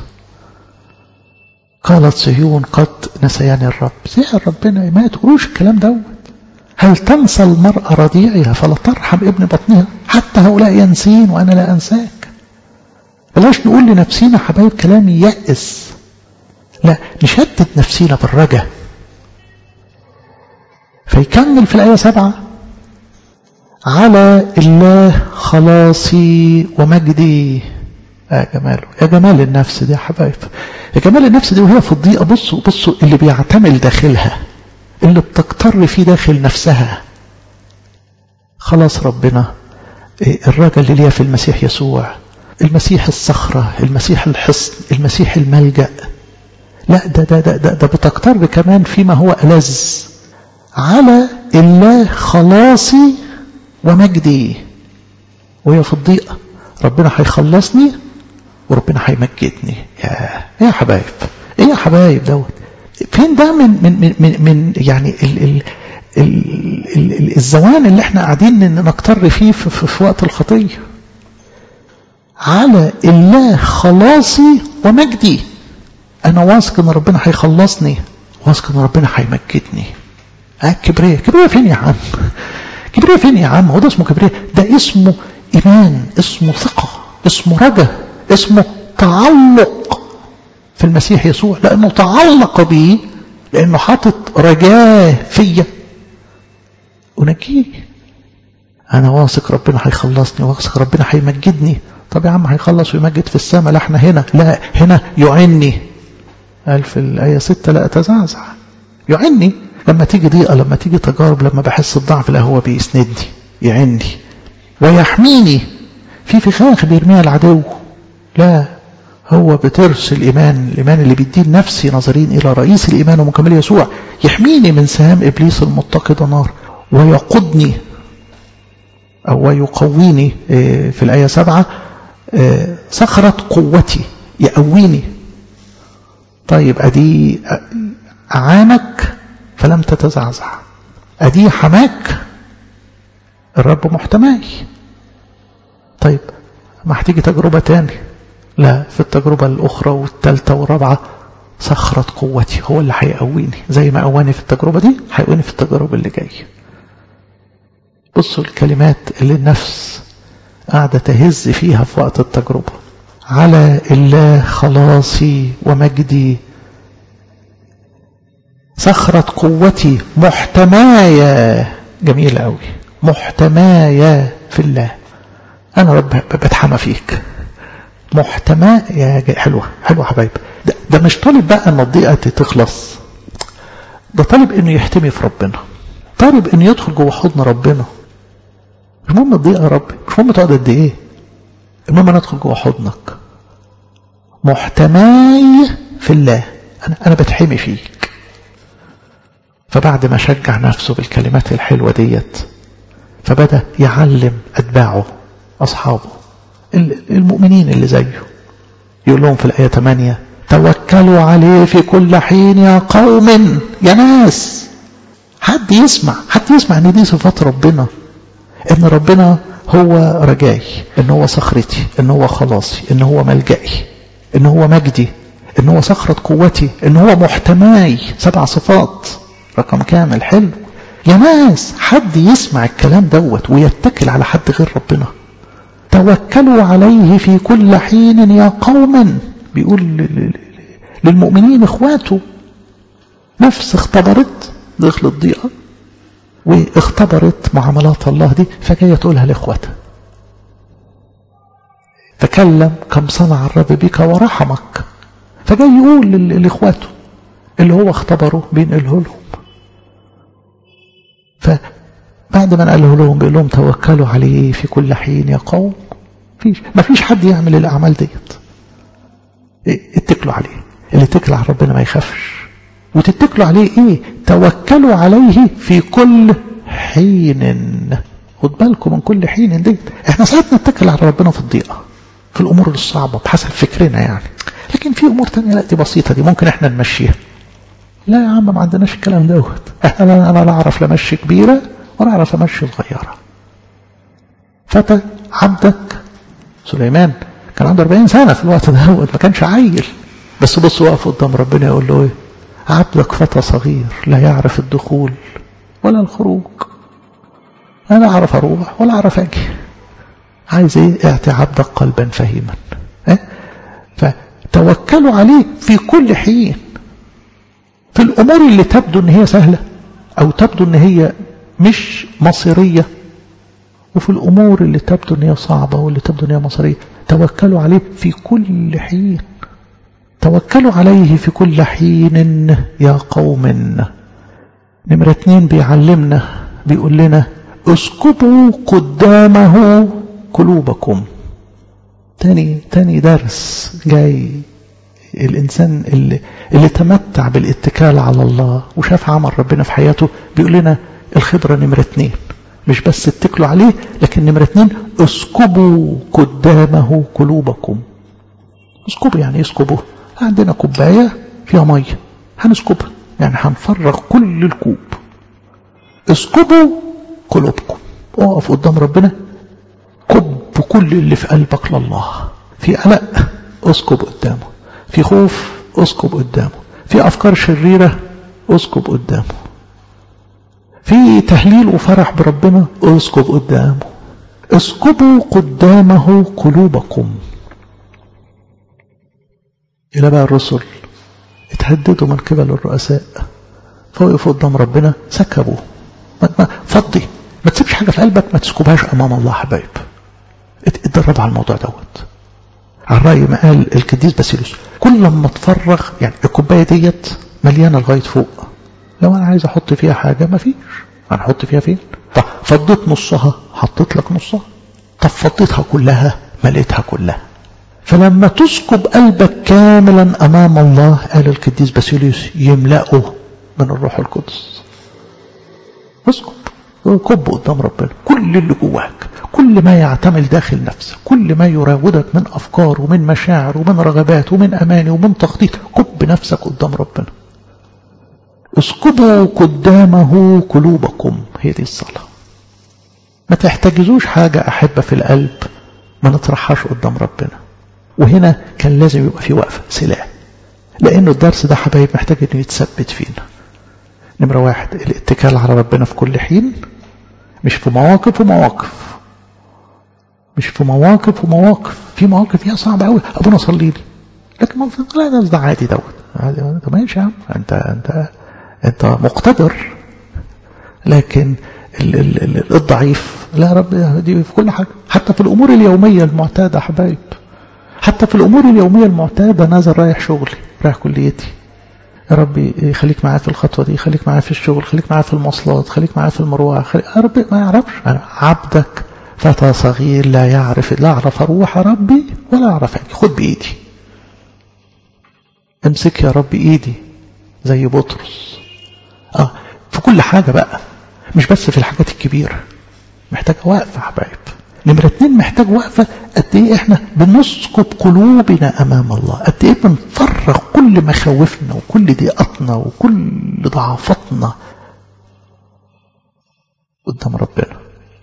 Speaker 1: قالت صهيون قد نسياني الرب زي ربنا ما تقولوش الكلام دوت هل تنسى المرأة رضيعها فلا ترحم ابن بطنها حتى هؤلاء ينسين وأنا لا أنساك بلاش نقول لنفسينا حبايب كلام يأس لا نشدد نفسينا بالرجاء فيكمل في الآية سبعة على الله خلاصي ومجدي يا جماله يا جمال النفس دي يا حبايب يا جمال النفس دي وهي في الضيقة بصوا بصوا اللي بيعتمل داخلها اللي بتقتر فيه داخل نفسها خلاص ربنا الرجا اللي ليها في المسيح يسوع المسيح الصخرة المسيح الحصن المسيح الملجأ لا ده ده ده ده, ده بتقتر كمان فيما هو ألذ على الله خلاصي ومجدي وهي في الضيقة ربنا هيخلصني وربنا هيمجدني يا يا حبايب ايه يا حبايب دوت فين ده من من من, من يعني ال ال ال ال الزوان اللي احنا قاعدين نقتر فيه في, في, في وقت الخطيه على الله خلاصي ومجدي انا واثق ان ربنا هيخلصني واثق ان ربنا هيمجدني اه كبرياء كبرياء فين يا عم كبرياء فين يا عم هو ده اسمه كبرياء ده اسمه ايمان اسمه ثقه اسمه رجا اسمه تعلق في المسيح يسوع لانه تعلق بي لانه حاطط رجاه فيا ونجيه انا واثق ربنا هيخلصني واثق ربنا هيمجدني طب يا عم هيخلص ويمجد في السماء لا احنا هنا لا هنا يعني قال في الآية ستة لا أتزعزع يعني لما تيجي ضيقة لما تيجي تجارب لما بحس الضعف لا هو بيسندني يعني ويحميني في فخاخ بيرميها العدو لا هو بترس الإيمان الإيمان اللي بيديه نفسي نظرين إلى رئيس الإيمان ومكمل يسوع يحميني من سهام إبليس المتقد نار ويقودني أو يقويني في الآية سبعة صخرة قوتي يقويني طيب أدي أعانك فلم تتزعزع أدي حماك الرب محتماي طيب ما هتيجي تجربة تاني لا في التجربة الأخرى والثالثة والرابعة صخرة قوتي هو اللي هيقويني زي ما قواني في التجربة دي هيقويني في التجربة اللي جاية بصوا الكلمات اللي النفس قاعدة تهز فيها في وقت التجربة على الله خلاصي ومجدي صخرة قوتي محتماية جميلة قوي محتماية في الله أنا رب بتحمى فيك محتمى يا حلوة حلوة حبايب ده, ده مش طالب بقى ان الضيقة تخلص ده طالب انه يحتمي في ربنا طالب انه يدخل جوه حضن ربنا مش مهم الضيقة يا رب مش مهم تقعد قد ايه المهم انا ادخل جوه حضنك محتماي في الله أنا, أنا بتحمي فيك فبعد ما شجع نفسه بالكلمات الحلوة ديت فبدأ يعلم أتباعه أصحابه المؤمنين اللي زيه يقول لهم في الآية 8 توكلوا عليه في كل حين يا قوم يا ناس حد يسمع حد يسمع ان دي صفات ربنا ان ربنا هو رجائي ان هو صخرتي ان هو خلاصي ان هو ملجئي ان هو مجدي ان هو صخرة قوتي ان هو محتماي سبع صفات رقم كامل حلو يا ناس حد يسمع الكلام دوت ويتكل على حد غير ربنا توكلوا عليه في كل حين يا قوم بيقول للمؤمنين اخواته نفس اختبرت دخلت ضيقة واختبرت معاملات الله دي فجاية تقولها لاخواتها تكلم كم صنع الرب بك ورحمك فجاي يقول لاخواته اللي هو اختبره بينقله لهم فبعد ما نقله لهم بيقول لهم توكلوا عليه في كل حين يا قوم فيش ما فيش حد يعمل الاعمال ديت اتكلوا عليه اللي اتكل على ربنا ما يخافش وتتكلوا عليه ايه توكلوا عليه في كل حين خد بالكم من كل حين ديت احنا ساعات نتكل على ربنا في الضيقه في الامور الصعبه بحسب فكرنا يعني لكن في امور تانية لا دي بسيطه دي ممكن احنا نمشيها لا يا عم ما عندناش الكلام دوت احنا انا لا اعرف لا امشي كبيره ولا اعرف امشي صغيره فتى عبدك سليمان كان عنده 40 سنه في الوقت دوت ما كانش عيل بس بص واقف قدام ربنا يقول له ايه عبدك فتى صغير لا يعرف الدخول ولا الخروج انا اعرف اروح ولا اعرف اجي عايز ايه اعطي عبدك قلبا فهيما اه؟ فتوكلوا عليه في كل حين في الامور اللي تبدو ان هي سهله او تبدو ان هي مش مصيريه وفي الامور اللي تبدو ان هي صعبه واللي تبدو ان هي مصيريه توكلوا عليه في كل حين توكلوا عليه في كل حين يا قوم نمرة اتنين بيعلمنا بيقول لنا اسكبوا قدامه قلوبكم تاني تاني درس جاي الإنسان اللي, اللي تمتع بالاتكال على الله وشاف عمل ربنا في حياته بيقول لنا الخبرة نمرة اتنين مش بس اتكلوا عليه لكن نمرة اتنين اسكبوا قدامه قلوبكم اسكبوا يعني اسكبوا عندنا كوباية فيها مية هنسكبها يعني هنفرغ كل الكوب اسكبوا قلوبكم اقف قدام ربنا كب كل اللي في قلبك لله في قلق اسكب قدامه في خوف اسكب قدامه في افكار شريرة اسكب قدامه في تهليل وفرح بربنا اسكب قدامه اسكبوا قدامه قلوبكم إلى بقى الرسل اتهددوا من قبل الرؤساء فوقفوا قدام ربنا سكبوا ما فضي ما تسيبش حاجة في قلبك ما تسكبهاش أمام الله حبايب اتدرب على الموضوع دوت على الرأي ما قال القديس باسيلوس كل لما تفرغ يعني الكوباية ديت مليانة لغاية فوق لو أنا عايز أحط فيها حاجة ما فيش أنا أحط فيها فين طب فضيت نصها حطيت لك نصها طب فضيتها كلها مليتها كلها فلما تسكب قلبك كاملا أمام الله قال القديس باسيليوس يملأه من الروح القدس اسكب كب قدام ربنا كل اللي جواك كل ما يعتمل داخل نفسك كل ما يراودك من أفكار ومن مشاعر ومن رغبات ومن أماني ومن تخطيط كب نفسك قدام ربنا اسكبوا قدامه قلوبكم هي دي الصلاة ما تحتجزوش حاجة أحبة في القلب ما نطرحهاش قدام ربنا وهنا كان لازم يبقى في وقفة سلاح لأنه الدرس ده حبايب محتاج أنه يتثبت فينا نمرة واحد الاتكال على ربنا في كل حين مش في مواقف ومواقف مش في مواقف ومواقف في مواقف فيها صعبة قوي أبونا صلي لي لكن ما لا ده عادي دوت عادي انت ماشي يا عم انت انت انت مقتدر لكن ال ال ال الضعيف لا رب دي في كل حاجة حتى في الأمور اليومية المعتادة حبايب حتى في الأمور اليومية المعتادة نازل رايح شغلي رايح كليتي يا ربي خليك معايا في الخطوة دي خليك معايا في الشغل خليك معايا في المواصلات خليك معايا في المروحة خليك... يا ربي ما يعرفش أنا عبدك فتى صغير لا يعرف لا أعرف أروح يا ربي ولا أعرف أجي خد بإيدي امسك يا رب ايدي زي بطرس اه في كل حاجة بقى مش بس في الحاجات الكبيرة محتاجة وقفة حبايب نمرة اتنين محتاج وقفة قد ايه احنا بنسكب قلوبنا امام الله قد ايه بنفرغ كل مخاوفنا وكل ضيقاتنا وكل ضعفاتنا قدام ربنا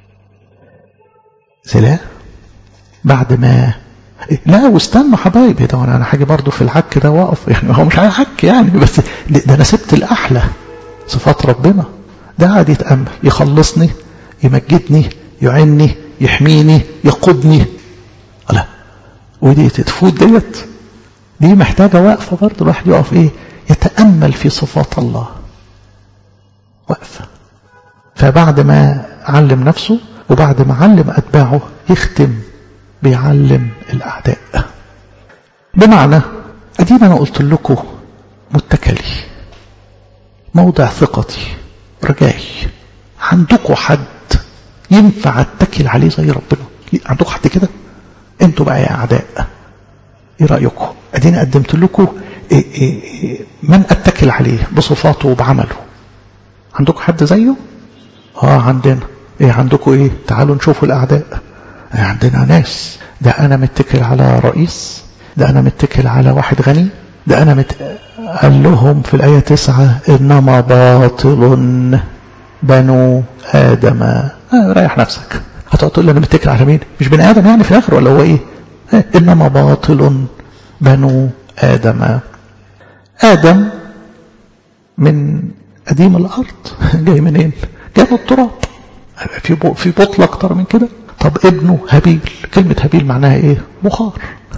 Speaker 1: سلام بعد ما لا واستنوا حبايبي ده انا حاجه برضو في الحك ده واقف يعني هو مش حك يعني بس ده انا سبت الاحلى صفات ربنا ده قاعد يتامل يخلصني يمجدني يعني يحميني يقودني لا ودي تفوت ديت دي محتاجه وقفه برضه الواحد يقف ايه يتامل في صفات الله وقفه فبعد ما علم نفسه وبعد ما علم اتباعه يختم بيعلم الاعداء بمعنى ادينا انا قلت لكم متكلي موضع ثقتي رجائي عندكم حد ينفع اتكل عليه زي ربنا عندكم حد كده انتوا بقى يا اعداء ايه رايكم اديني قدمت لكم إيه إيه إيه من اتكل عليه بصفاته وبعمله عندكم حد زيه اه عندنا ايه عندكم ايه تعالوا نشوفوا الاعداء إيه عندنا ناس ده انا متكل على رئيس ده انا متكل على واحد غني ده انا مت... قال لهم في الايه تسعة انما باطل بنو ادم آه ريح نفسك هتقعد تقول لي انا متكل على مين مش بني ادم يعني في الاخر ولا هو ايه آه انما باطل بنو ادم ادم من قديم الارض جاي منين جاي من التراب في في بطل اكتر من كده طب ابنه هابيل كلمه هابيل معناها ايه بخار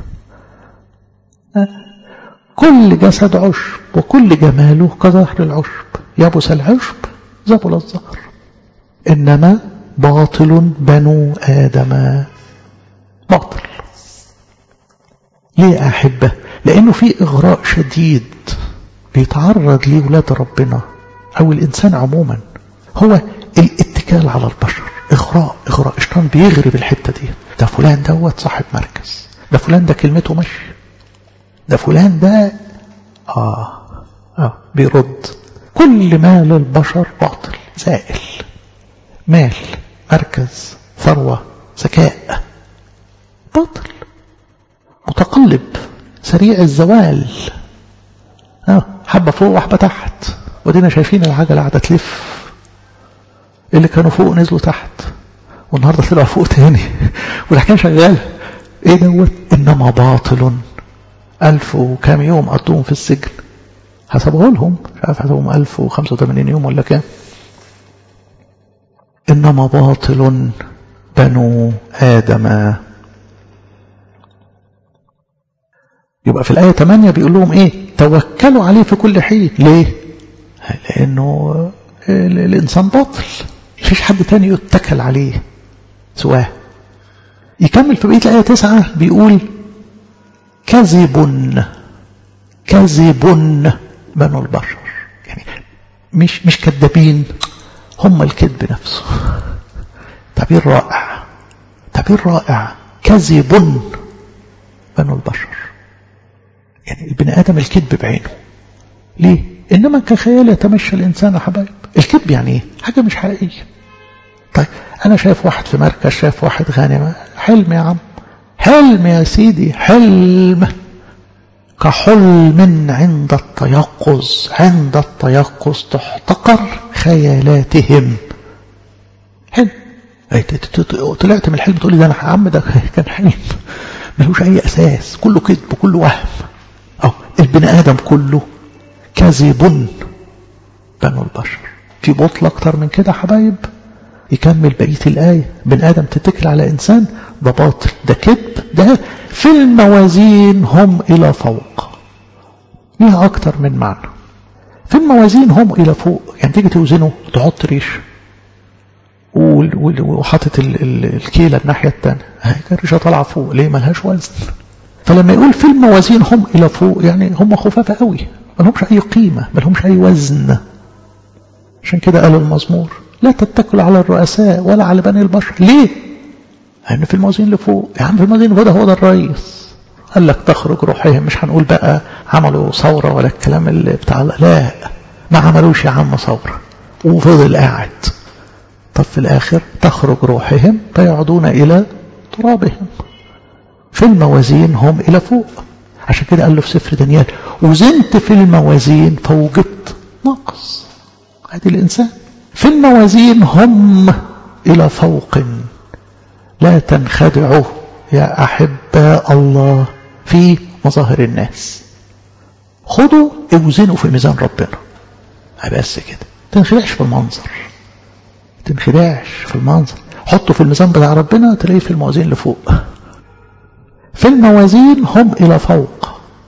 Speaker 1: آه. كل جسد عشب وكل جماله كظهر العشب يبس العشب زبل الزهر إنما باطل بنو آدم باطل ليه أحبه لأنه في إغراء شديد بيتعرض ليه ولاد ربنا أو الإنسان عموما هو الاتكال على البشر إغراء إغراء الشيطان بيغري بالحتة دي ده فلان دوت صاحب مركز ده فلان ده كلمته مشي ده فلان ده آه آه بيرد كل مال البشر باطل زائل مال مركز ثروة ذكاء باطل متقلب سريع الزوال آه حبة فوق وحبة تحت ودينا شايفين العجلة قاعدة تلف اللي كانوا فوق نزلوا تحت والنهارده طلعوا فوق تاني والحكايه شغاله ايه دوت انما باطل ألف وكام يوم قضوهم في السجن حسبه لهم مش عارف حسبهم ألف وخمسة وثمانين يوم ولا كام إنما باطل بنو آدم يبقى في الآية 8 بيقول لهم إيه توكلوا عليه في كل حين ليه لأنه الإنسان باطل مفيش حد تاني يتكل عليه سواه يكمل في بقية الآية 9 بيقول كذب كذب بنو البشر يعني مش مش كذابين هم الكذب نفسه تعبير رائع تعبير رائع كذب بنو البشر يعني البني ادم الكذب بعينه ليه انما كخيال يتمشى الانسان يا حبايب الكذب يعني ايه حاجه مش حقيقيه طيب انا شايف واحد في مركز شايف واحد غني حلم يا عم حلم يا سيدي حلم كحلم عند التيقظ عند التيقظ تحتقر خيالاتهم حلم طلعت من الحلم تقول لي ده انا يا عم ده كان حلم ملوش اي اساس كله كذب كله وهم او البني ادم كله كذب بنو البشر في بطل اكتر من كده حبايب يكمل بقية الآية بن آدم تتكل على إنسان ده باطل ده كذب ده في الموازين هم إلى فوق ليها أكتر من معنى في الموازين هم إلى فوق يعني تيجي توزنه تحط ريش وحاطط الكيلة الناحية الثانية الريشة طالعة فوق ليه ملهاش وزن فلما يقول في الموازين هم إلى فوق يعني هم خفافة قوي ملهمش أي قيمة ملهمش أي وزن عشان كده قال المزمور لا تتكل على الرؤساء ولا على بني البشر ليه؟ لأن في الموازين اللي فوق يا عم في الموازين اللي فوق ده هو ده الرئيس قال لك تخرج روحهم مش هنقول بقى عملوا ثورة ولا الكلام اللي بتاع لا ما عملوش يا عم ثورة وفضل قاعد طب في الآخر تخرج روحهم فيعودون إلى ترابهم في الموازين هم إلى فوق عشان كده قال له في سفر دانيال وزنت في الموازين فوجدت نقص ادي الإنسان في الموازين هم إلى فوق لا تنخدعوا يا أحباء الله في مظاهر الناس خدوا اوزنوا في ميزان ربنا بس كده تنخدعش في المنظر تنخدعش في المنظر حطوا في الميزان بتاع ربنا تلاقيه في الموازين لفوق في الموازين هم إلى فوق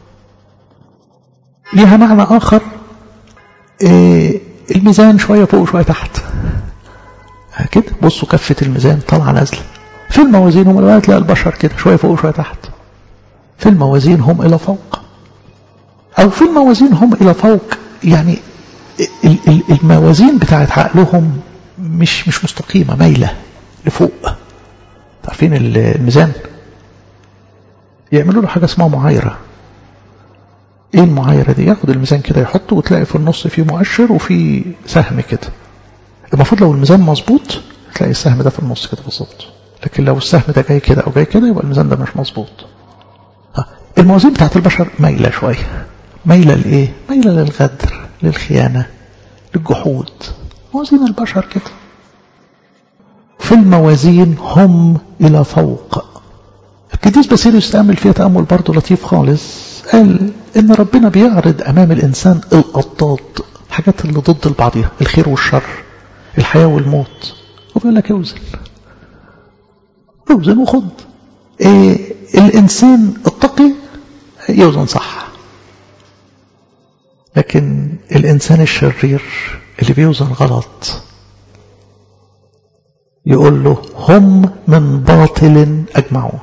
Speaker 1: ليها معنى آخر إيه الميزان شوية فوق وشوية تحت كده بصوا كفة الميزان طالعة نازلة في الموازين هم الوقت تلاقي البشر كده شوية فوق وشوية تحت في الموازين هم إلى فوق أو في الموازين هم إلى فوق يعني الموازين بتاعت عقلهم مش مش مستقيمة مايلة لفوق عارفين الميزان يعملوا له حاجة اسمها معايرة ايه المعايرة دي ياخد الميزان كده يحطه وتلاقي في النص فيه مؤشر وفي سهم كده المفروض لو الميزان مظبوط تلاقي السهم ده في النص كده بالظبط لكن لو السهم ده جاي كده او جاي كده يبقى الميزان ده مش مظبوط الموازين بتاعت البشر مايلة شوية مايلة لإيه؟ مايلة للغدر للخيانة للجحود موازين البشر كده في الموازين هم إلى فوق القديس باسيليوس تأمل فيها تأمل برضه لطيف خالص قال إن ربنا بيعرض أمام الإنسان الأضداد الحاجات اللي ضد بعضها الخير والشر الحياة والموت وبيقول لك اوزن اوزن وخد إيه الإنسان التقي يوزن صح لكن الإنسان الشرير اللي بيوزن غلط يقول له هم من باطل أجمعون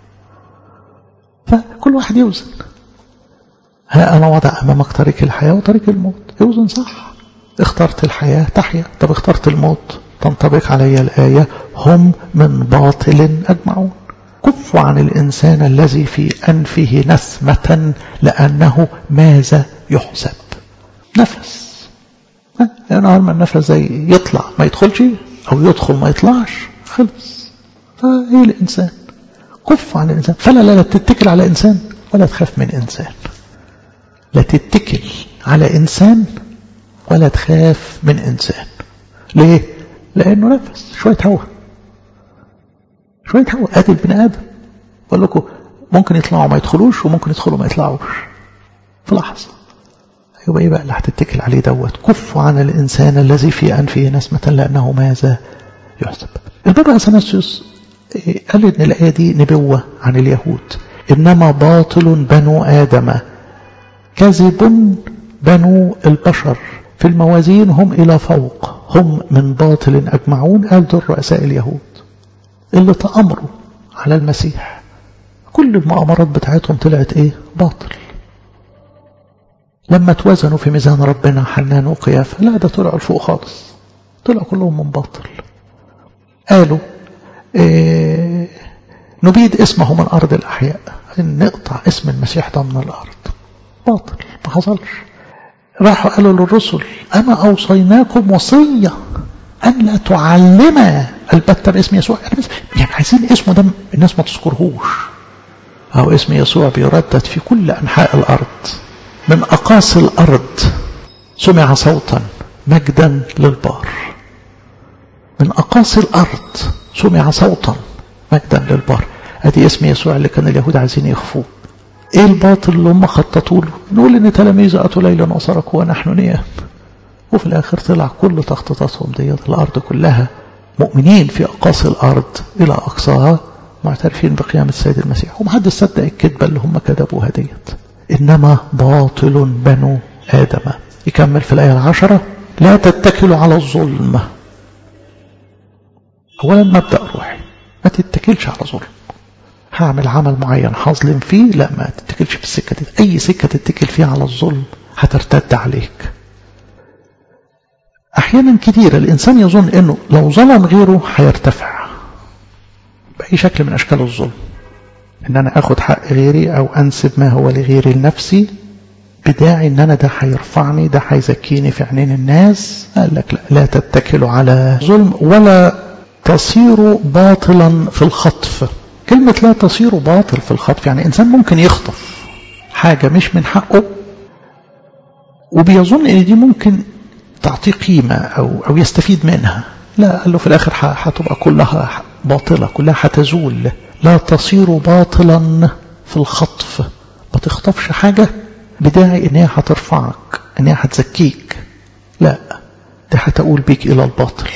Speaker 1: فكل واحد يوزن ها أنا وضع أمامك طريق الحياة وطريق الموت يوزن صح اخترت الحياة تحيا طب اخترت الموت تنطبق علي الآية هم من باطل أجمعون كفوا عن الإنسان الذي في أنفه نسمة لأنه ماذا يحسب نفس يعني ما النفس زي يطلع ما يدخلش أو يدخل ما يطلعش خلص فإيه الإنسان كف عن الإنسان فلا لا تتكل على إنسان ولا تخاف من إنسان لا تتكل على إنسان ولا تخاف من إنسان ليه؟ لأنه نفس شوية هوا شوية هوا قاتل بني آدم بقول لكم ممكن يطلعوا ما يدخلوش وممكن يدخلوا ما يطلعوش في لحظة يبقى ايه بقى اللي هتتكل عليه دوت كفوا عن الإنسان الذي في أنفه نسمة لأنه ماذا يحسب البابا أثناسيوس قال إن الآية دي نبوة عن اليهود إنما باطل بنو آدم كذب بنو البشر في الموازين هم إلى فوق هم من باطل أجمعون قال دول رؤساء اليهود اللي تأمروا على المسيح كل المؤامرات بتاعتهم طلعت ايه باطل لما توزنوا في ميزان ربنا حنان وقيافة لا ده طلعوا لفوق خالص طلعوا كلهم من باطل قالوا إيه نبيد اسمه من أرض الأحياء نقطع اسم المسيح ده من الأرض باطل ما حصلش راحوا قالوا للرسل أما أوصيناكم وصية أن لا تعلم البتة باسم يسوع يعني, يعني عايزين اسمه ده الناس ما تذكرهوش أو اسم يسوع بيردد في كل أنحاء الأرض من أقاصي الأرض سمع صوتا مجدا للبار من أقاصي الأرض سمع صوتا مجدا للبار أدي اسم يسوع اللي كان اليهود عايزين يخفوه ايه الباطل اللي هم خططوا له نقول ان تلاميذ اتوا ليلا وسرقوا ونحن نيام وفي الاخر طلع كل تخطيطاتهم ديت الارض كلها مؤمنين في اقاصي الارض الى اقصاها معترفين بقيامة السيد المسيح ومحدش صدق الكذبة اللي هم كذبوها ديت إنما باطل بنو آدم يكمل في الآية العشرة لا تتكلوا على الظلم أولا مبدأ روحي ما تتكلش على ظلم هعمل عمل معين هظلم فيه لا ما تتكلش في السكة دي أي سكة تتكل فيها على الظلم هترتد عليك أحيانا كثيرة الإنسان يظن أنه لو ظلم غيره هيرتفع بأي شكل من أشكال الظلم ان انا اخد حق غيري او انسب ما هو لغيري لنفسي بداعي ان انا ده هيرفعني ده هيزكيني في عينين الناس قال لك لا, لا تتكلوا على ظلم ولا تصيروا باطلا في الخطف كلمة لا تصيروا باطل في الخطف يعني انسان ممكن يخطف حاجة مش من حقه وبيظن ان دي ممكن تعطيه قيمة او, أو يستفيد منها لا قال له في الاخر هتبقى كلها باطلة كلها هتزول لا تصير باطلا في الخطف ما تخطفش حاجة بداعي ان هي هترفعك ان هي هتزكيك لا ده هتقول بيك الى الباطل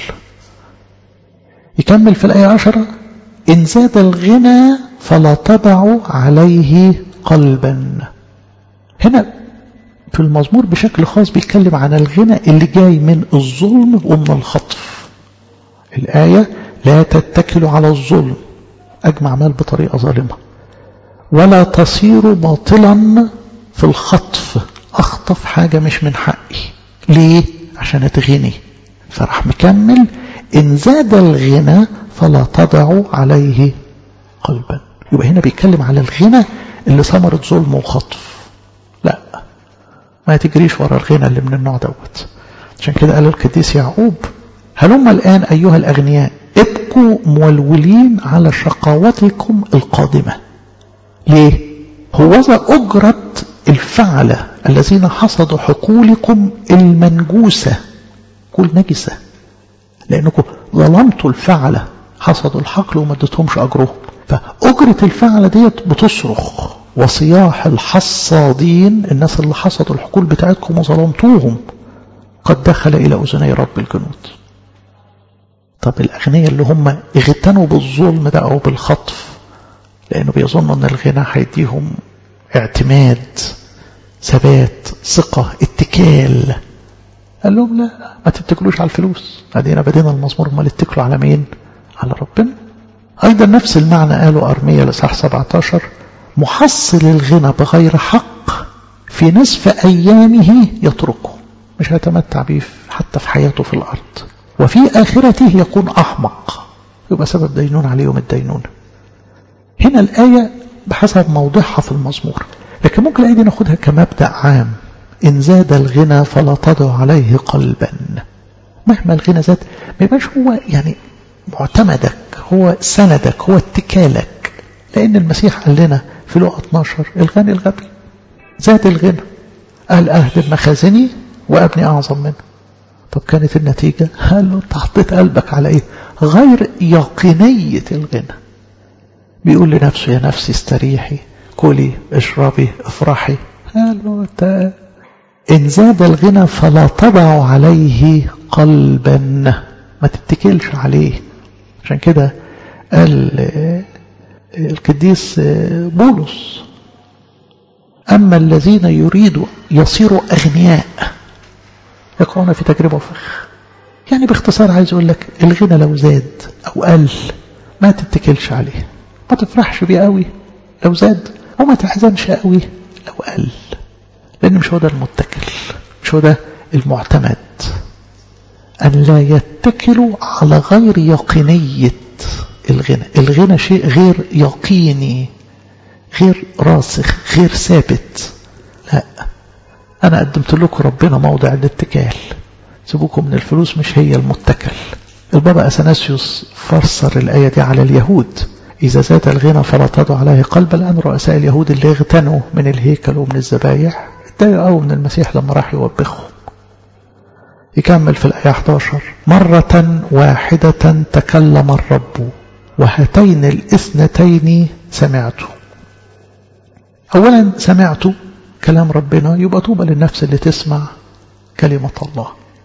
Speaker 1: يكمل في الآية عشرة إن زاد الغنى فلا تضع عليه قلبا هنا في المزمور بشكل خاص بيتكلم عن الغنى اللي جاي من الظلم ومن الخطف الآية لا تتكلوا على الظلم أجمع مال بطريقة ظالمة ولا تصير باطلا في الخطف أخطف حاجة مش من حقي ليه؟ عشان أتغني فراح مكمل إن زاد الغنى فلا تضع عليه قلبا يبقى هنا بيتكلم على الغنى اللي ثمرة ظلم وخطف لا ما تجريش ورا الغنى اللي من النوع دوت عشان كده قال القديس يعقوب هلم الآن أيها الأغنياء ابقوا مولولين على شقاوتكم القادمة ليه هوذا أجرة الفعلة الذين حصدوا حقولكم المنجوسة كل نجسة لأنكم ظلمتوا الفعلة حصدوا الحقل وما اديتهمش أجرهم فأجرة الفعلة ديت بتصرخ وصياح الحصادين الناس اللي حصدوا الحقول بتاعتكم وظلمتوهم قد دخل إلى أذني رب الجنود طب الأغنياء اللي هم اغتنوا بالظلم ده أو بالخطف لأنه بيظنوا أن الغنى هيديهم اعتماد ثبات ثقة اتكال قال لهم لا ما تتكلوش على الفلوس ادينا بدينا المزمور امال اتكلوا على مين على ربنا ايضا نفس المعنى قاله ارميا الاصحاح 17 محصل الغنى بغير حق في نصف ايامه يتركه مش هيتمتع به حتى في حياته في الارض وفي اخرته يكون احمق يبقى سبب دينون عليه يوم الدينونه هنا الايه بحسب موضعها في المزمور لكن ممكن الايه دي ناخدها كمبدا عام إن زاد الغنى فلا تضع عليه قلبا مهما الغنى زاد ما يبقاش هو يعني معتمدك هو سندك هو اتكالك لأن المسيح قال لنا في لقى 12 الغني الغبي زاد الغنى قال أهدم مخازني وأبني أعظم منه طب كانت النتيجة قال له انت حطيت قلبك على ايه غير يقينية الغنى بيقول لنفسه يا نفسي استريحي كلي اشربي افرحي قال له انت إن زاد الغنى فلا تضع عليه قلبا ما تتكلش عليه عشان كده قال القديس بولس أما الذين يريدوا يصيروا أغنياء يقعون في تجربة وفخ يعني باختصار عايز أقول لك الغنى لو زاد أو قل ما تتكلش عليه ما تفرحش بيه قوي لو زاد وما تحزنش قوي لو قل لأن مش هو ده المتكل مش هو ده المعتمد أن لا يتكلوا على غير يقينية الغنى الغنى شيء غير يقيني غير راسخ غير ثابت لا أنا قدمت لكم ربنا موضع الاتكال سيبوكم من الفلوس مش هي المتكل البابا أثناسيوس فسر الآية دي على اليهود إذا زاد الغنى فلا تضع عليه قلب الآن رؤساء اليهود اللي اغتنوا من الهيكل ومن الذبايح اتضايقوا من المسيح لما راح يوبخهم يكمل في الآية 11 مرة واحدة تكلم الرب وهاتين الاثنتين سمعته أولا سمعت كلام ربنا يبقى طوبى للنفس اللي تسمع كلمة الله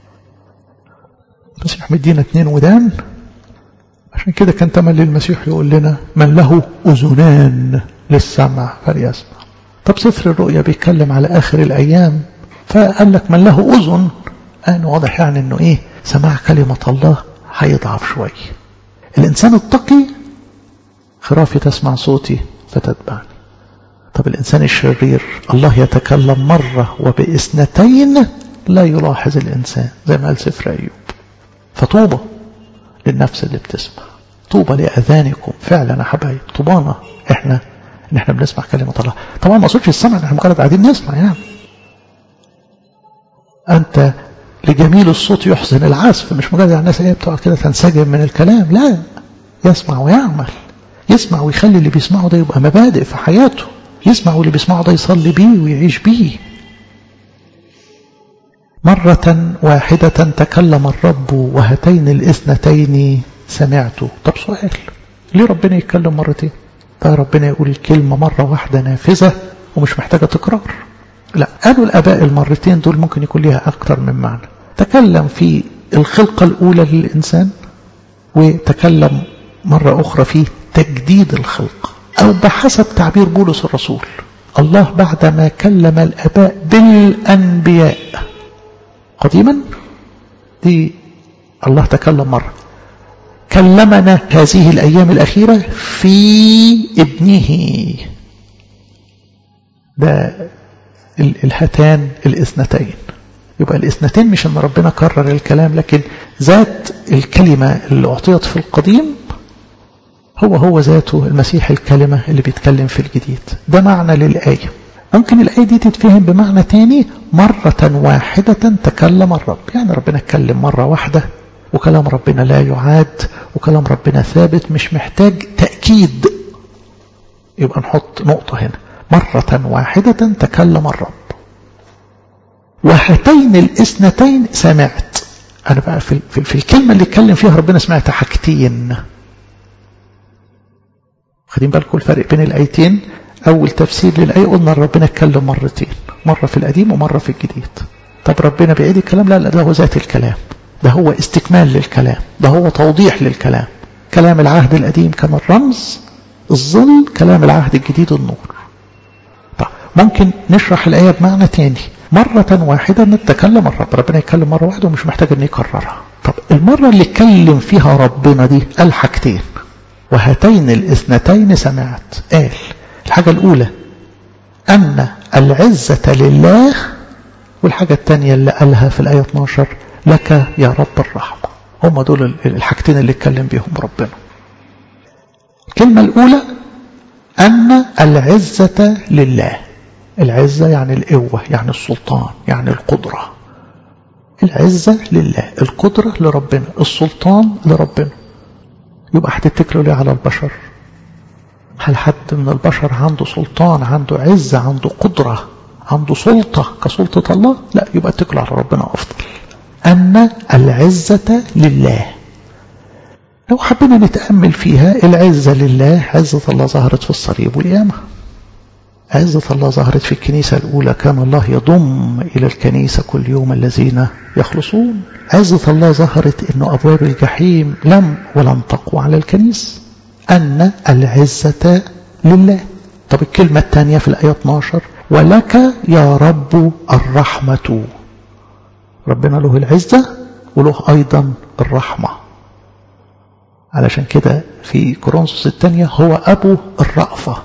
Speaker 1: المسيح مدينا اتنين ودان عشان كده كان تملي المسيح يقول لنا من له أذنان للسمع فليسمع طب سفر الرؤيا بيتكلم على آخر الأيام فقال لك من له أذن أنا واضح يعني أنه إيه سماع كلمة الله هيضعف شوي الإنسان التقي خرافي تسمع صوتي فتتبعني طب الإنسان الشرير الله يتكلم مرة وبإثنتين لا يلاحظ الإنسان زي ما قال سفر أيوب فطوبى للنفس اللي بتسمع طوبى لأذانكم فعلا يا حبايب طوبانا احنا ان احنا بنسمع كلمة الله طبعا ما اقصدش السمع ان احنا مجرد قاعدين نسمع يعني انت لجميل الصوت يحزن العزف مش مجرد يعني الناس ايه بتقعد كده تنسجم من الكلام لا يسمع ويعمل يسمع ويخلي اللي بيسمعه ده يبقى مبادئ في حياته يسمع واللي بيسمعه ده يصلي بيه ويعيش بيه مرة واحدة تكلم الرب وهاتين الاثنتين سمعته طب سؤال ليه ربنا يتكلم مرتين فربنا يقول الكلمة مرة واحدة نافذة ومش محتاجة تكرار لا قالوا الآباء المرتين دول ممكن يكون ليها أكتر من معنى تكلم في الخلقة الأولى للإنسان وتكلم مرة أخرى في تجديد الخلق أو بحسب تعبير بولس الرسول الله بعدما كلم الآباء بالأنبياء قديما دي الله تكلم مرة كلمنا هذه الأيام الأخيرة في ابنه ده الهتان الاثنتين يبقى الاثنتين مش ان ربنا كرر الكلام لكن ذات الكلمة اللي أعطيت في القديم هو هو ذاته المسيح الكلمة اللي بيتكلم في الجديد ده معنى للآية ممكن الآية دي تتفهم بمعنى تاني مرة واحدة تكلم الرب يعني ربنا اتكلم مرة واحدة وكلام ربنا لا يعاد وكلام ربنا ثابت مش محتاج تأكيد يبقى نحط نقطة هنا مرة واحدة تكلم الرب وهاتين الاثنتين سمعت أنا بقى في, في, في الكلمة اللي اتكلم فيها ربنا سمعت حاجتين خدين بالكم الفرق بين الآيتين أول تفسير للآية قلنا ربنا اتكلم مرتين مرة في القديم ومرة في الجديد طب ربنا بيعيد الكلام لا لا ده هو ذات الكلام ده هو استكمال للكلام ده هو توضيح للكلام كلام العهد القديم كان الرمز الظل كلام العهد الجديد النور طب ممكن نشرح الآية بمعنى تاني مرة واحدة نتكلم الرب ربنا يتكلم مرة واحدة ومش محتاج ان يكررها طب المرة اللي اتكلم فيها ربنا دي قال حاجتين وهاتين الاثنتين سمعت قال الحاجة الأولى أن العزة لله والحاجة الثانية اللي قالها في الآية 12 لك يا رب الرحمة هم دول الحاجتين اللي اتكلم بيهم ربنا الكلمة الأولى أن العزة لله العزة يعني القوة يعني السلطان يعني القدرة العزة لله القدرة لربنا السلطان لربنا يبقى هتتكلوا ليه على البشر هل حد من البشر عنده سلطان عنده عزة عنده قدرة عنده سلطة كسلطة الله لا يبقى اتكلوا على ربنا أفضل أن العزة لله لو حبينا نتأمل فيها العزة لله عزة الله ظهرت في الصليب والقيامة عزة الله ظهرت في الكنيسة الأولى كان الله يضم إلى الكنيسة كل يوم الذين يخلصون عزة الله ظهرت أن أبواب الجحيم لم ولم تقوى على الكنيسة أن العزة لله طب الكلمة الثانية في الآية 12 ولك يا رب الرحمة ربنا له العزة وله أيضا الرحمة علشان كده في كورنثوس الثانية هو أبو الرأفة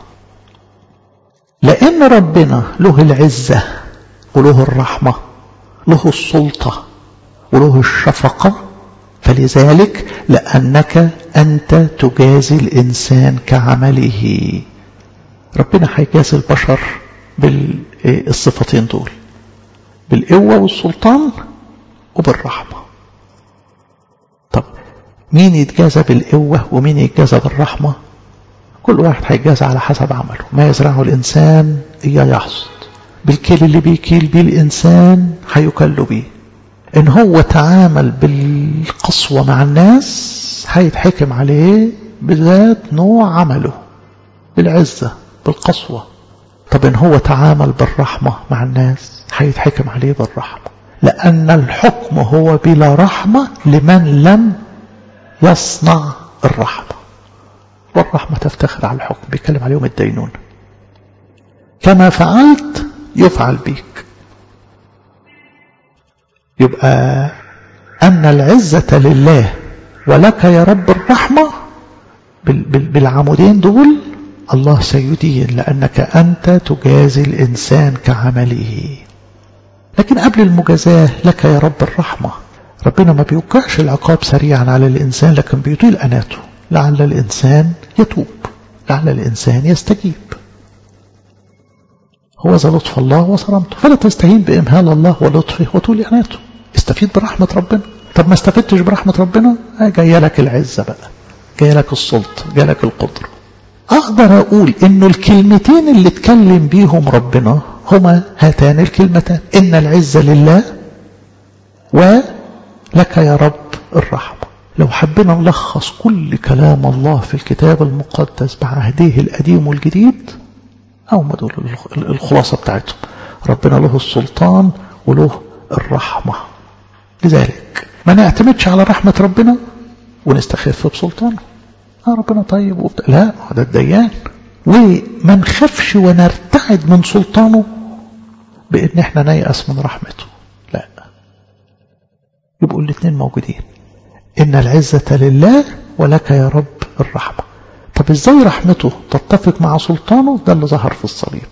Speaker 1: لأن ربنا له العزة وله الرحمة له السلطة وله الشفقة فلذلك لأنك أنت تجازي الإنسان كعمله ربنا هيجازي البشر بالصفتين دول بالقوة والسلطان وبالرحمة طب مين يتجازى بالقوة ومين يتجازى بالرحمة كل واحد هيتجازى على حسب عمله ما يزرعه الإنسان إياه يحصد بالكيل اللي بيكيل بيه الإنسان هيكل بيه إن هو تعامل بالقسوة مع الناس هيتحكم عليه بذات نوع عمله بالعزة بالقسوة طب إن هو تعامل بالرحمة مع الناس هيتحكم عليه بالرحمة لأن الحكم هو بلا رحمة لمن لم يصنع الرحمة والرحمة تفتخر على الحكم بيتكلم عليهم الدينون كما فعلت يفعل بيك يبقى أن العزة لله ولك يا رب الرحمة بالعمودين دول الله سيدين لأنك أنت تجازي الإنسان كعمله لكن قبل المجازاة لك يا رب الرحمة ربنا ما بيوقعش العقاب سريعا على الإنسان لكن بيطيل أناته لعل الإنسان يتوب لعل الإنسان يستجيب هو ذا لطف الله وصرمته فلا تستهين بإمهال الله ولطفه وطول إعناته استفيد برحمة ربنا طب ما استفدتش برحمة ربنا جاية لك العزة بقى جاية لك السلطة جاية لك القدرة أقدر أقول إنه الكلمتين اللي اتكلم بيهم ربنا هما هاتان الكلمتان إن العزة لله ولك يا رب الرحمة لو حبينا نلخص كل كلام الله في الكتاب المقدس بعهده القديم والجديد أو ما دول الخلاصة بتاعتهم ربنا له السلطان وله الرحمة لذلك ما نعتمدش على رحمة ربنا ونستخف بسلطانه آه ربنا طيب وبتاع لا ده الديان وما نخافش ونرتعد من سلطانه بان احنا نيأس من رحمته لا يبقوا الاثنين موجودين ان العزة لله ولك يا رب الرحمة طب ازاي رحمته تتفق مع سلطانه ده اللي ظهر في الصليب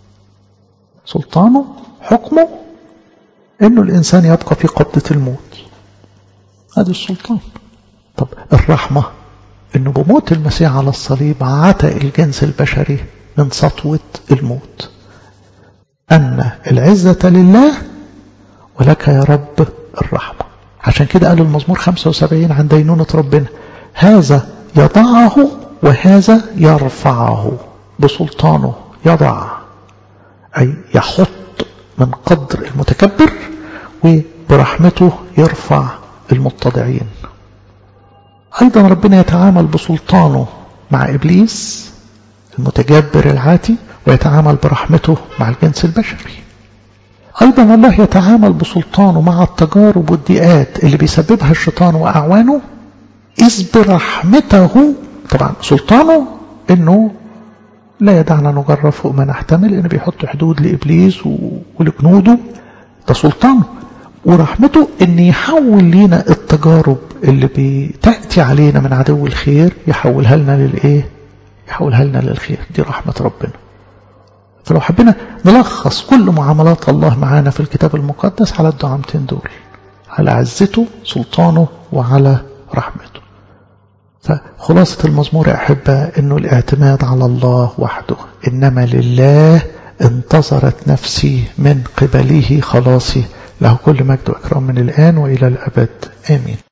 Speaker 1: سلطانه حكمه انه الانسان يبقى في قبضة الموت هذا السلطان طب الرحمة انه بموت المسيح على الصليب عتق الجنس البشري من سطوة الموت أن العزة لله ولك يا رب الرحمة عشان كده قال المزمور 75 عن دينونة ربنا هذا يضعه وهذا يرفعه بسلطانه يضع أي يحط من قدر المتكبر وبرحمته يرفع المتضعين أيضا ربنا يتعامل بسلطانه مع إبليس المتجبر العاتي ويتعامل برحمته مع الجنس البشري أيضا الله يتعامل بسلطانه مع التجارب والضيقات اللي بيسببها الشيطان وأعوانه إذ برحمته طبعا سلطانه إنه لا يدعنا نجرب فوق ما نحتمل إنه بيحط حدود لإبليس ولجنوده ده سلطانه ورحمته ان يحول لينا التجارب اللي بتأتي علينا من عدو الخير يحولها لنا للايه يحولها لنا للخير دي رحمة ربنا فلو حبينا نلخص كل معاملات الله معانا في الكتاب المقدس على الدعامتين دول على عزته سلطانه وعلى رحمته فخلاصة المزمور يا أحبة أنه الاعتماد على الله وحده إنما لله انتظرت نفسي من قبله خلاصي له كل مجد وإكرام من الآن وإلى الأبد آمين